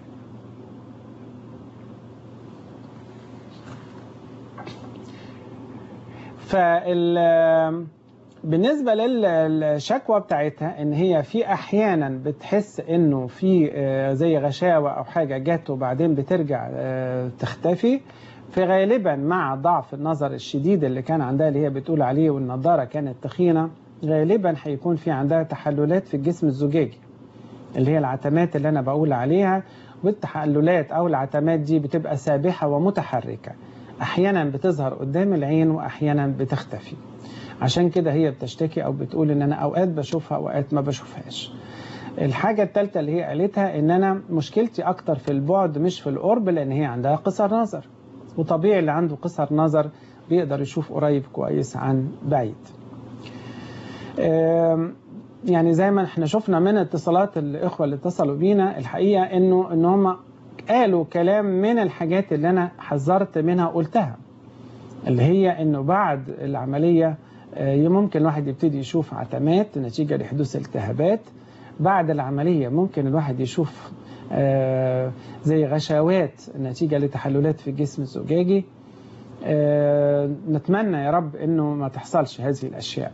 فال بالنسبة للشكوى بتاعتها ان هي في احيانا بتحس انه في آه، زي غشاوة او حاجة جت وبعدين بترجع آه، تختفي فغالبا مع ضعف النظر الشديد اللي كان عندها اللي هي بتقول عليه والنضارة كانت تخينة غالبا هيكون في عندها تحللات في الجسم الزجاجي اللي هي العتمات اللي انا بقول عليها والتحللات او العتمات دي بتبقى سابحة ومتحركة احيانا بتظهر قدام العين واحيانا بتختفي عشان كده هي بتشتكي او بتقول ان انا اوقات بشوفها اوقات ما بشوفهاش الحاجة الثالثة اللي هي قالتها ان انا مشكلتي اكتر في البعد مش في القرب لان هي عندها قصر نظر وطبيعي اللي عنده قصر نظر بيقدر يشوف قريب كويس عن بعيد آم، يعني زي ما احنا شفنا من اتصالات الاخوه اللي اتصلوا بينا الحقيقه انه ان هم قالوا كلام من الحاجات اللي انا حذرت منها وقلتها اللي هي انه بعد العمليه آه، ممكن الواحد يبتدي يشوف عتمات نتيجه لحدوث التهابات بعد العمليه ممكن الواحد يشوف آه، زي غشاوات نتيجه لتحللات في الجسم الزجاجي آه، نتمنى يا رب انه ما تحصلش هذه الاشياء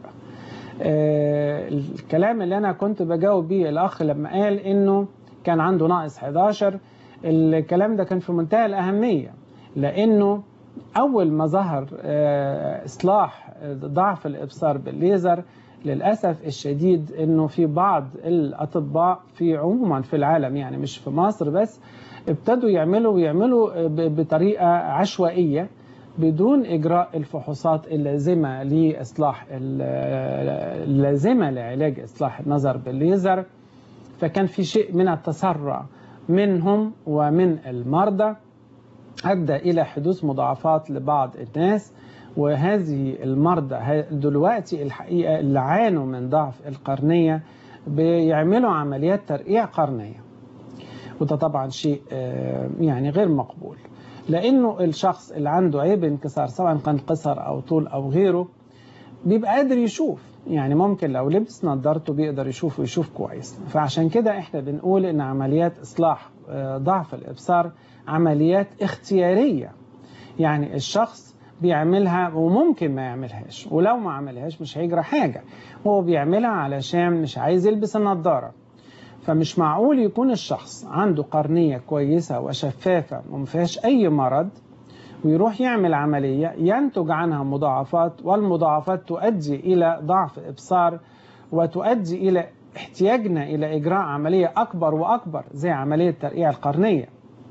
آه، الكلام اللي انا كنت بجاوب بيه الاخ لما قال انه كان عنده ناقص 11 الكلام ده كان في منتهى الاهميه لانه اول ما ظهر آه، اصلاح ضعف الابصار بالليزر للاسف الشديد انه في بعض الاطباء في عموما في العالم يعني مش في مصر بس ابتدوا يعملوا ويعملوا ب- بطريقه عشوائيه بدون اجراء الفحوصات اللازمه لاصلاح ال- اللازمه لعلاج اصلاح النظر بالليزر فكان في شيء من التسرع منهم ومن المرضى ادى الى حدوث مضاعفات لبعض الناس وهذه المرضى ه- دلوقتي الحقيقه اللي عانوا من ضعف القرنيه بيعملوا عمليات ترقيع قرنيه وده طبعا شيء آه، يعني غير مقبول لانه الشخص اللي عنده عيب انكسار سواء كان قصر او طول او غيره بيبقى قادر يشوف يعني ممكن لو لبس نظارته بيقدر يشوف ويشوف كويس فعشان كده احنا بنقول ان عمليات اصلاح آه، ضعف الابصار عمليات اختياريه يعني الشخص بيعملها وممكن ما يعملهاش ولو ما عملهاش مش هيجرى حاجه هو بيعملها علشان مش عايز يلبس النضاره فمش معقول يكون الشخص عنده قرنية كويسة وشفافة وما فيهاش أي مرض ويروح يعمل عملية ينتج عنها مضاعفات والمضاعفات تؤدي إلى ضعف إبصار وتؤدي إلى احتياجنا إلى إجراء عملية أكبر وأكبر زي عملية ترقيع القرنية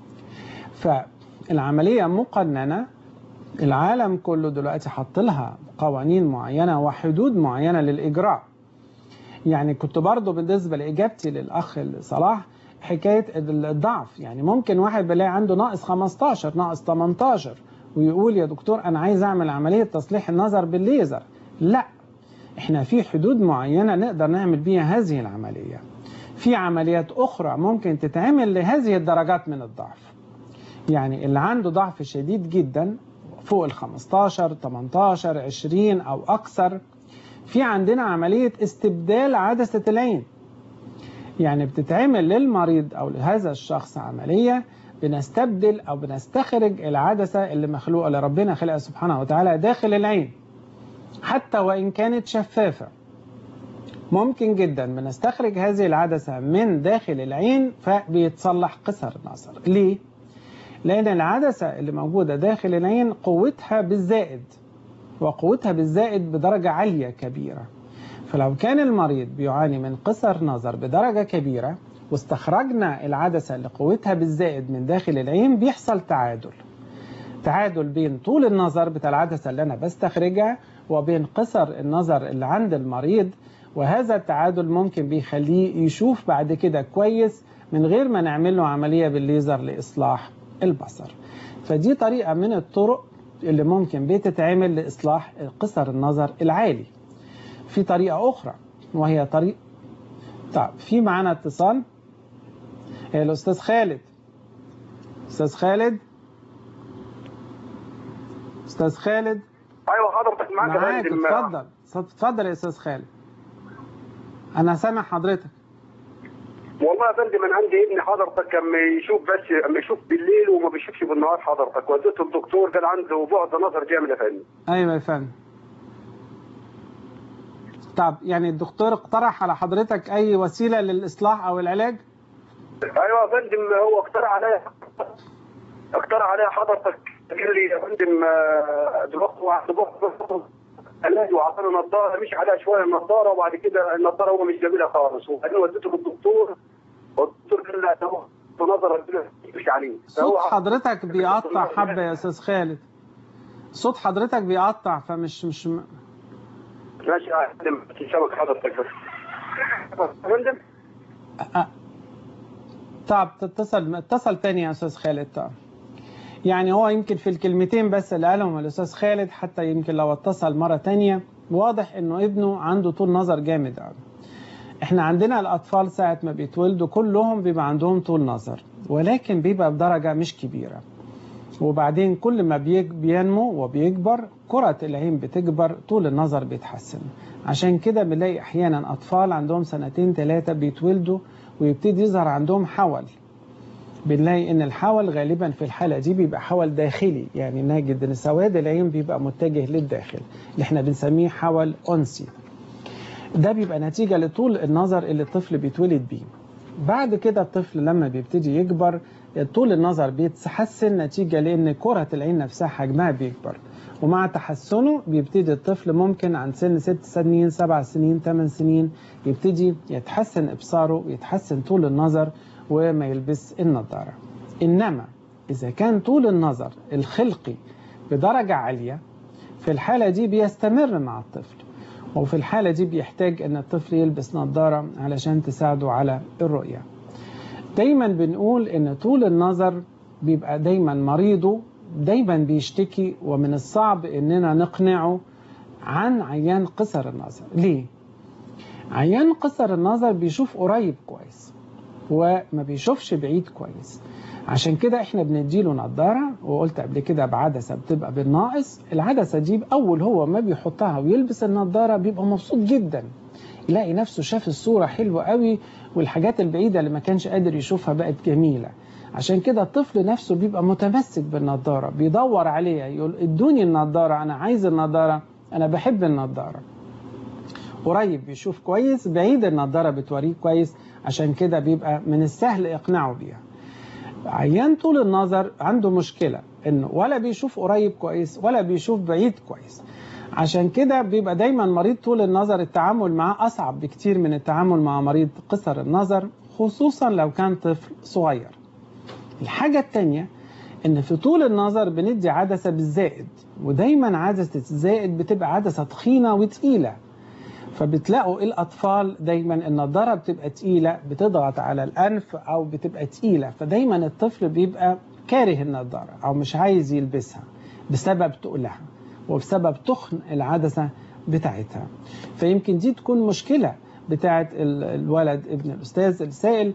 فالعملية مقننة العالم كله دلوقتي حط لها قوانين معينة وحدود معينة للإجراء يعني كنت برضو بالنسبة لإجابتي للأخ صلاح حكاية الضعف يعني ممكن واحد بلاقي عنده ناقص 15 ناقص 18 ويقول يا دكتور أنا عايز أعمل عملية تصليح النظر بالليزر لا احنا في حدود معينة نقدر نعمل بيها هذه العملية في عمليات أخرى ممكن تتعمل لهذه الدرجات من الضعف يعني اللي عنده ضعف شديد جدا فوق ال 15 18 20 او اكثر في عندنا عمليه استبدال عدسه العين يعني بتتعمل للمريض او لهذا الشخص عمليه بنستبدل او بنستخرج العدسه اللي مخلوقه اللي ربنا خلقها سبحانه وتعالى داخل العين حتى وان كانت شفافه ممكن جدا بنستخرج هذه العدسه من داخل العين فبيتصلح قصر النظر ليه لان العدسه اللي موجوده داخل العين قوتها بالزائد وقوتها بالزائد بدرجه عاليه كبيره فلو كان المريض بيعاني من قصر نظر بدرجه كبيره واستخرجنا العدسة اللي قوتها بالزائد من داخل العين بيحصل تعادل تعادل بين طول النظر بتاع العدسة اللي أنا بستخرجها وبين قصر النظر اللي عند المريض وهذا التعادل ممكن بيخليه يشوف بعد كده كويس من غير ما نعمل له عملية بالليزر لإصلاح البصر فدي طريقة من الطرق اللي ممكن بتتعمل لإصلاح قصر النظر العالي في طريقة أخرى وهي طريقة طيب في معانا اتصال الأستاذ خالد أستاذ خالد أستاذ خالد ايوه حضرتك معاك يا معاك فندم. اتفضل اتفضل يا أستاذ خالد أنا سامع حضرتك والله يا فندم انا عندي ابن حضرتك اما يشوف بس اما يشوف بالليل وما بيشوفش بالنهار حضرتك وديته الدكتور قال عنده بعد نظر جامد يا فندم أيوة يا فندم طب يعني الدكتور اقترح على حضرتك أي وسيلة للإصلاح أو العلاج؟ ايوه يا فندم هو اقترح عليا اقترح عليا حضرتك قال لي يا فندم آه، دلوقتي هو عنده بعد علاج وعطاني نظاره مش عليها شويه النظاره وبعد كده النظاره هو مش جميله خالص وبعدين وديته للدكتور والدكتور قال لا ده هو نظره مش عليه صوت فهو حضرتك بيقطع حبة يا أستاذ خالد صوت حضرتك بيقطع فمش مش ماشي يا فندم سامك حضرتك بس يا فندم أ- طب تتصل اتصل تاني يا استاذ خالد طب يعني هو يمكن في الكلمتين بس اللي قالهم الاستاذ خالد حتى يمكن لو اتصل مره تانية واضح انه ابنه عنده طول نظر جامد قوي احنا عندنا الاطفال ساعه ما بيتولدوا كلهم بيبقى عندهم طول نظر ولكن بيبقى بدرجه مش كبيره وبعدين كل ما بيك- بينمو وبيكبر كرة العين بتكبر طول النظر بيتحسن عشان كده بنلاقي أحيانا أطفال عندهم سنتين ثلاثة بيتولدوا ويبتدي يظهر عندهم حول بنلاقي ان الحول غالبا في الحاله دي بيبقى حول داخلي يعني نجد ان سواد العين بيبقى متجه للداخل اللي احنا بنسميه حول انسي ده بيبقى نتيجه لطول النظر اللي الطفل بيتولد بيه بعد كده الطفل لما بيبتدي يكبر طول النظر بيتحسن نتيجة لأن كرة العين نفسها حجمها بيكبر ومع تحسنه بيبتدي الطفل ممكن عند سن ست سنين سبع سنين ثمان سنين يبتدي يتحسن إبصاره ويتحسن طول النظر وما يلبس النظارة إنما إذا كان طول النظر الخلقي بدرجة عالية في الحالة دي بيستمر مع الطفل وفي الحالة دي بيحتاج أن الطفل يلبس نظارة علشان تساعده على الرؤية دايما بنقول ان طول النظر بيبقى دايما مريضه دايما بيشتكي ومن الصعب اننا نقنعه عن عيان قصر النظر ليه عيان قصر النظر بيشوف قريب كويس وما بيشوفش بعيد كويس عشان كده احنا بنديله نظارة وقلت قبل كده بعدسة بتبقى بالناقص العدسة دي اول هو ما بيحطها ويلبس النظارة بيبقى مبسوط جدا يلاقي نفسه شاف الصورة حلوة قوي والحاجات البعيدة اللي ما كانش قادر يشوفها بقت جميلة عشان كده الطفل نفسه بيبقى متمسك بالنضارة بيدور عليها يقول ادوني النضارة أنا عايز النضارة أنا بحب النضارة قريب بيشوف كويس بعيد النضارة بتوريه كويس عشان كده بيبقى من السهل إقناعه بيها عيان طول النظر عنده مشكلة إنه ولا بيشوف قريب كويس ولا بيشوف بعيد كويس عشان كده بيبقى دايما مريض طول النظر التعامل معاه أصعب بكتير من التعامل مع مريض قصر النظر خصوصا لو كان طفل صغير الحاجة التانية إن في طول النظر بندي عدسة بالزائد ودايما عدسة الزائد بتبقى عدسة تخينة وتقيلة فبتلاقوا الأطفال دايما النضارة بتبقى تقيلة بتضغط على الأنف أو بتبقى تقيلة فدايما الطفل بيبقى كاره النضارة أو مش عايز يلبسها بسبب تقلها وبسبب تخن العدسة بتاعتها فيمكن دي تكون مشكلة بتاعه ال- الولد ابن الاستاذ السائل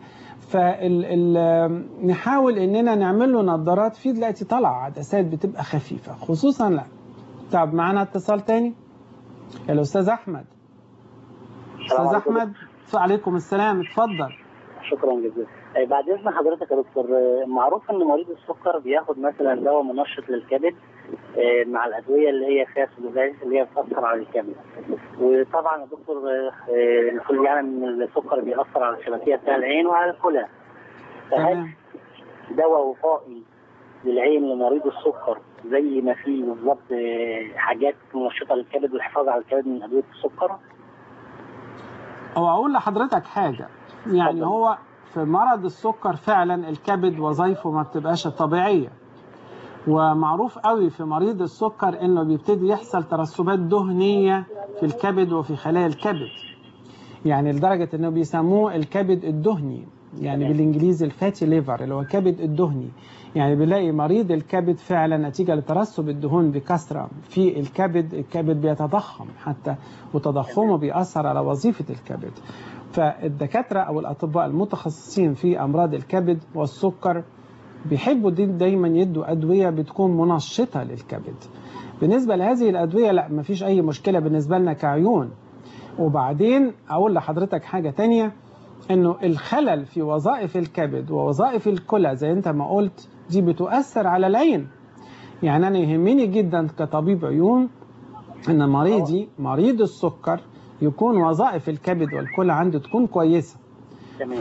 فنحاول اننا نعمل له نظارات في دلوقتي طالعه عدسات بتبقى خفيفه خصوصا لا طب معانا اتصال تاني الاستاذ احمد استاذ احمد وعليكم السلام اتفضل شكرا جزيلا آه، بعد اذن حضرتك يا دكتور آه، معروف ان مريض السكر بياخد مثلا دواء منشط للكبد آه، مع الادويه اللي هي فيها سلوفاز اللي هي بتاثر على الكبد وطبعا يا دكتور آه، آه، الكل يعلم ان السكر بيأثر على الشبكيه بتاع العين وعلى الكلى فهل تمام دواء وقائي للعين لمريض السكر زي ما في بالظبط آه، حاجات منشطه للكبد والحفاظ على الكبد من ادويه السكر هو اقول لحضرتك حاجه يعني اتفضل. هو في مرض السكر فعلا الكبد وظائفه ما بتبقاش طبيعيه ومعروف قوي في مريض السكر انه بيبتدي يحصل ترسبات دهنيه في الكبد وفي خلايا الكبد يعني لدرجه انه بيسموه الكبد الدهني يعني بالانجليزي الفاتي ليفر اللي هو الكبد الدهني يعني بنلاقي مريض الكبد فعلا نتيجه لترسب الدهون بكثره في الكبد الكبد بيتضخم حتى وتضخمه بيأثر على وظيفه الكبد فالدكاتره او الاطباء المتخصصين في امراض الكبد والسكر بيحبوا دي دايما يدوا ادويه بتكون منشطه للكبد بالنسبه لهذه الادويه لا مفيش اي مشكله بالنسبه لنا كعيون وبعدين اقول لحضرتك حاجه تانية انه الخلل في وظائف الكبد ووظائف الكلى زي انت ما قلت دي بتؤثر على العين يعني انا يهمني جدا كطبيب عيون ان مريضي مريض السكر يكون وظائف الكبد والكلى عنده تكون كويسه تمام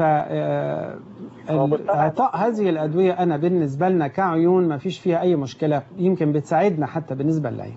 فإعطاء هذه الأدوية أنا بالنسبة لنا كعيون ما فيش فيها أي مشكلة يمكن بتساعدنا حتى بالنسبة للعين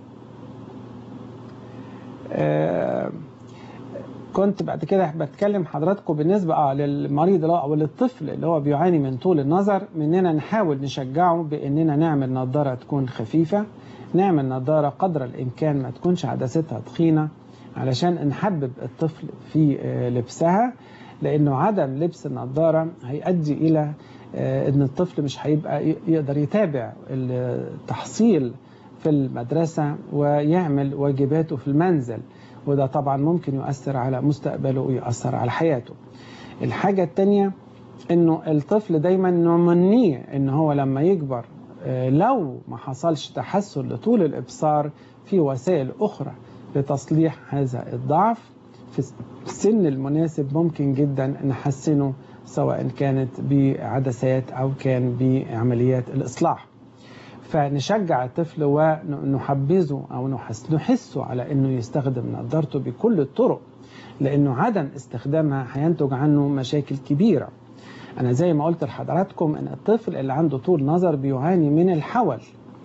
آه، كنت بعد كده بتكلم حضراتكم بالنسبة اه للمريض اللي هو أو للطفل اللي هو بيعاني من طول النظر مننا نحاول نشجعه بأننا نعمل نظارة تكون خفيفة نعمل نظارة قدر الإمكان ما تكونش عدستها تخينة علشان نحبب الطفل في آه، لبسها لأنه عدم لبس النظارة هيؤدي إلى آه، أن الطفل مش هيبقى ي- يقدر يتابع التحصيل في المدرسة ويعمل واجباته في المنزل وده طبعا ممكن يؤثر على مستقبله ويؤثر على حياته الحاجة التانية انه الطفل دايما نمنيه ان هو لما يكبر آه، لو ما حصلش تحسن لطول الابصار في وسائل اخرى لتصليح هذا الضعف في السن المناسب ممكن جدا نحسنه سواء كانت بعدسات او كان بعمليات الاصلاح فنشجع الطفل ونحبذه او نحس نحسه على انه يستخدم نظارته بكل الطرق لانه عدم استخدامها هينتج عنه مشاكل كبيره انا زي ما قلت لحضراتكم ان الطفل اللي عنده طول نظر بيعاني من الحول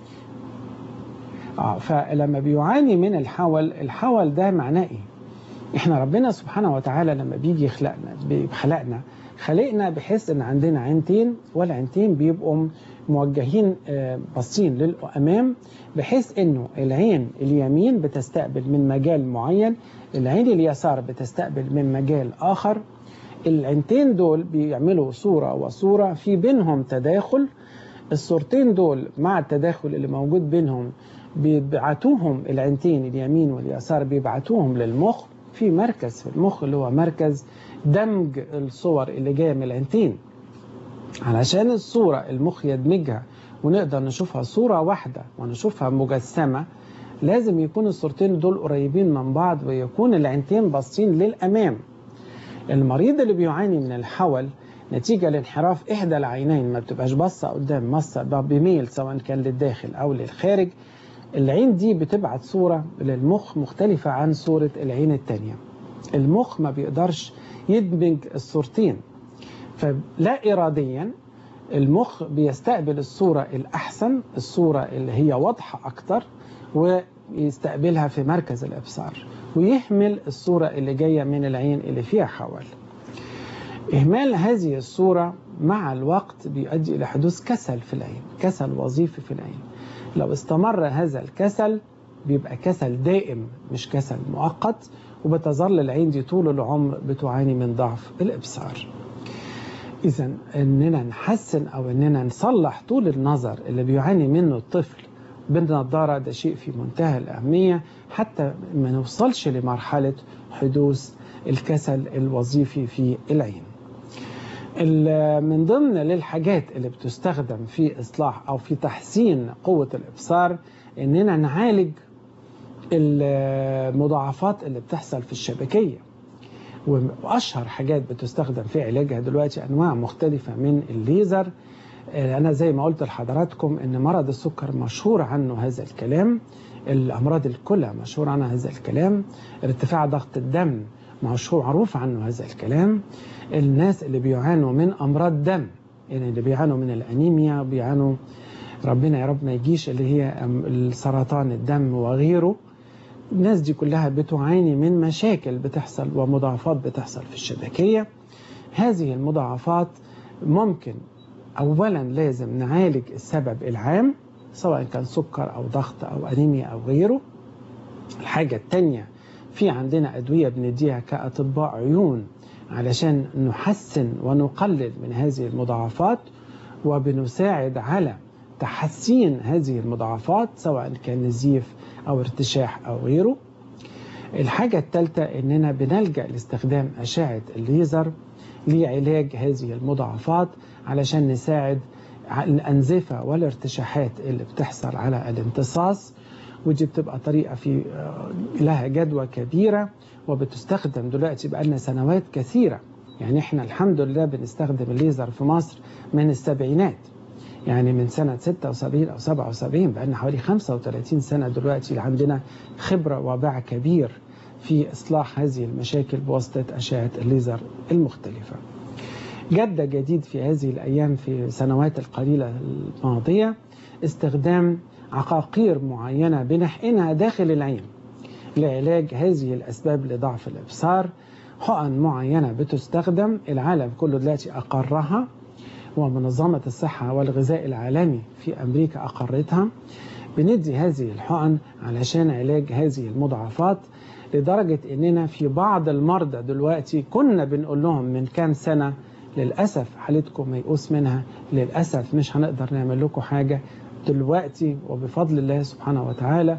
اه فلما بيعاني من الحول الحول ده معناه ايه احنا ربنا سبحانه وتعالى لما بيجي يخلقنا بيخلقنا خلقنا بحيث ان عندنا عينتين والعينتين بيبقوا موجهين آه، باصين للامام بحيث انه العين اليمين بتستقبل من مجال معين العين اليسار بتستقبل من مجال اخر العينتين دول بيعملوا صوره وصوره في بينهم تداخل الصورتين دول مع التداخل اللي موجود بينهم بيبعتوهم العينتين اليمين واليسار بيبعتوهم للمخ في مركز في المخ اللي هو مركز دمج الصور اللي جايه من العينتين علشان الصورة المخ يدمجها ونقدر نشوفها صورة واحدة ونشوفها مجسمة لازم يكون الصورتين دول قريبين من بعض ويكون العينتين باصين للأمام المريض اللي بيعاني من الحول نتيجة لانحراف إحدى العينين ما بتبقاش باصة قدام باصة بميل سواء كان للداخل أو للخارج العين دي بتبعت صورة للمخ مختلفة عن صورة العين التانية المخ ما بيقدرش يدمج الصورتين فلا إراديا المخ بيستقبل الصورة الأحسن الصورة اللي هي واضحة أكتر ويستقبلها في مركز الإبصار ويهمل الصورة اللي جاية من العين اللي فيها حول إهمال هذه الصورة مع الوقت بيؤدي إلى حدوث كسل في العين كسل وظيفي في العين لو استمر هذا الكسل بيبقى كسل دائم مش كسل مؤقت وبتظل العين دي طول العمر بتعاني من ضعف الإبصار إذا إننا نحسن أو إننا نصلح طول النظر اللي بيعاني منه الطفل بالنظارة ده شيء في منتهى الأهمية حتى ما نوصلش لمرحلة حدوث الكسل الوظيفي في العين من ضمن للحاجات اللي بتستخدم في إصلاح أو في تحسين قوة الإبصار إننا نعالج المضاعفات اللي بتحصل في الشبكية وأشهر حاجات بتستخدم في علاجها دلوقتي أنواع مختلفة من الليزر أنا زي ما قلت لحضراتكم إن مرض السكر مشهور عنه هذا الكلام الأمراض الكلى مشهور عنها هذا الكلام ارتفاع ضغط الدم مشهور معروف عنه هذا الكلام الناس اللي بيعانوا من أمراض دم يعني اللي بيعانوا من الأنيميا بيعانوا ربنا يا رب ما يجيش اللي هي السرطان الدم وغيره الناس دي كلها بتعاني من مشاكل بتحصل ومضاعفات بتحصل في الشبكية هذه المضاعفات ممكن أولا لازم نعالج السبب العام سواء كان سكر أو ضغط أو أنيميا أو غيره الحاجة التانية في عندنا أدوية بنديها كأطباء عيون علشان نحسن ونقلل من هذه المضاعفات وبنساعد على تحسين هذه المضاعفات سواء كان نزيف أو ارتشاح أو غيره الحاجة الثالثة إننا بنلجأ لاستخدام أشعة الليزر لعلاج هذه المضاعفات علشان نساعد الأنزفة والارتشاحات اللي بتحصل على الامتصاص ودي بتبقى طريقة في لها جدوى كبيرة وبتستخدم دلوقتي بقالنا سنوات كثيرة يعني احنا الحمد لله بنستخدم الليزر في مصر من السبعينات يعني من سنة 76 أو 77 بقالنا حوالي 35 سنة دلوقتي عندنا خبرة وباع كبير في إصلاح هذه المشاكل بواسطة أشعة الليزر المختلفة جد جديد في هذه الأيام في السنوات القليلة الماضية استخدام عقاقير معينة بنحقنها داخل العين لعلاج هذه الأسباب لضعف الإبصار حقن معينة بتستخدم العالم كله دلوقتي أقرها ومنظمة الصحة والغذاء العالمي في أمريكا أقرتها بندي هذه الحقن علشان علاج هذه المضاعفات لدرجة أننا في بعض المرضى دلوقتي كنا بنقول لهم من كام سنة للأسف حالتكم ميؤوس منها للأسف مش هنقدر نعمل لكم حاجة دلوقتي وبفضل الله سبحانه وتعالى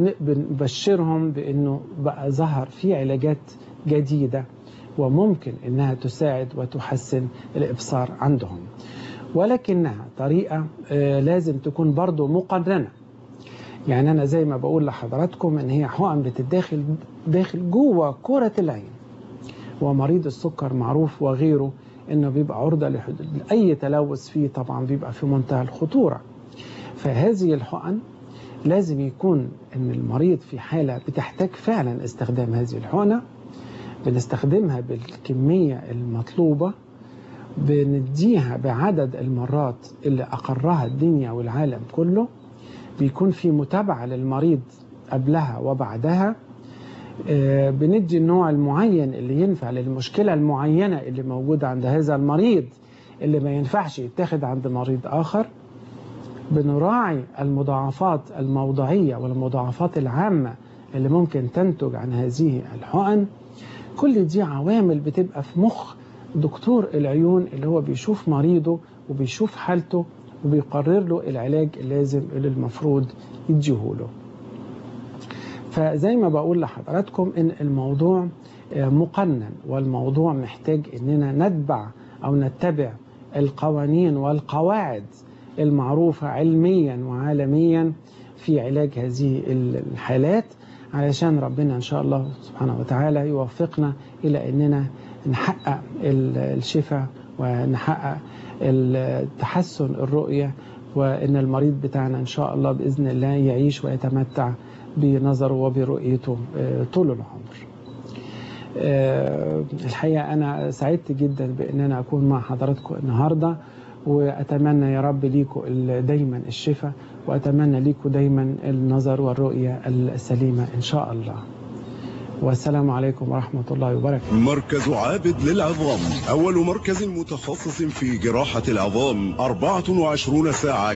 بنبشرهم بأنه بقى ظهر في علاجات جديدة وممكن أنها تساعد وتحسن الإبصار عندهم ولكنها طريقة لازم تكون برضو مقننة يعني أنا زي ما بقول لحضراتكم أن هي حقن بتداخل داخل جوه كرة العين ومريض السكر معروف وغيره أنه بيبقى عرضة لأي تلوث فيه طبعا بيبقى في منتهى الخطورة فهذه الحقن لازم يكون أن المريض في حالة بتحتاج فعلا استخدام هذه الحقنة بنستخدمها بالكمية المطلوبة بنديها بعدد المرات اللي أقرها الدنيا والعالم كله بيكون في متابعة للمريض قبلها وبعدها بندي النوع المعين اللي ينفع للمشكلة المعينة اللي موجودة عند هذا المريض اللي ما ينفعش يتاخد عند مريض آخر بنراعي المضاعفات الموضعية والمضاعفات العامة اللي ممكن تنتج عن هذه الحقن كل دي عوامل بتبقى في مخ دكتور العيون اللي هو بيشوف مريضه وبيشوف حالته وبيقرر له العلاج اللازم اللي المفروض يديهوله فزي ما بقول لحضراتكم ان الموضوع مقنن والموضوع محتاج اننا نتبع او نتبع القوانين والقواعد المعروفة علميا وعالميا في علاج هذه الحالات علشان ربنا إن شاء الله سبحانه وتعالى يوفقنا إلى أننا نحقق الشفاء ونحقق تحسن الرؤية وأن المريض بتاعنا إن شاء الله بإذن الله يعيش ويتمتع بنظره وبرؤيته طول العمر الحقيقة أنا سعدت جدا بأن أنا أكون مع حضراتكم النهاردة وأتمنى يا رب ليكم دايما الشفاء وأتمنى ليكم دايما النظر والرؤية السليمة إن شاء الله والسلام عليكم ورحمة الله وبركاته مركز عابد للعظام أول مركز متخصص في جراحة العظام 24 ساعة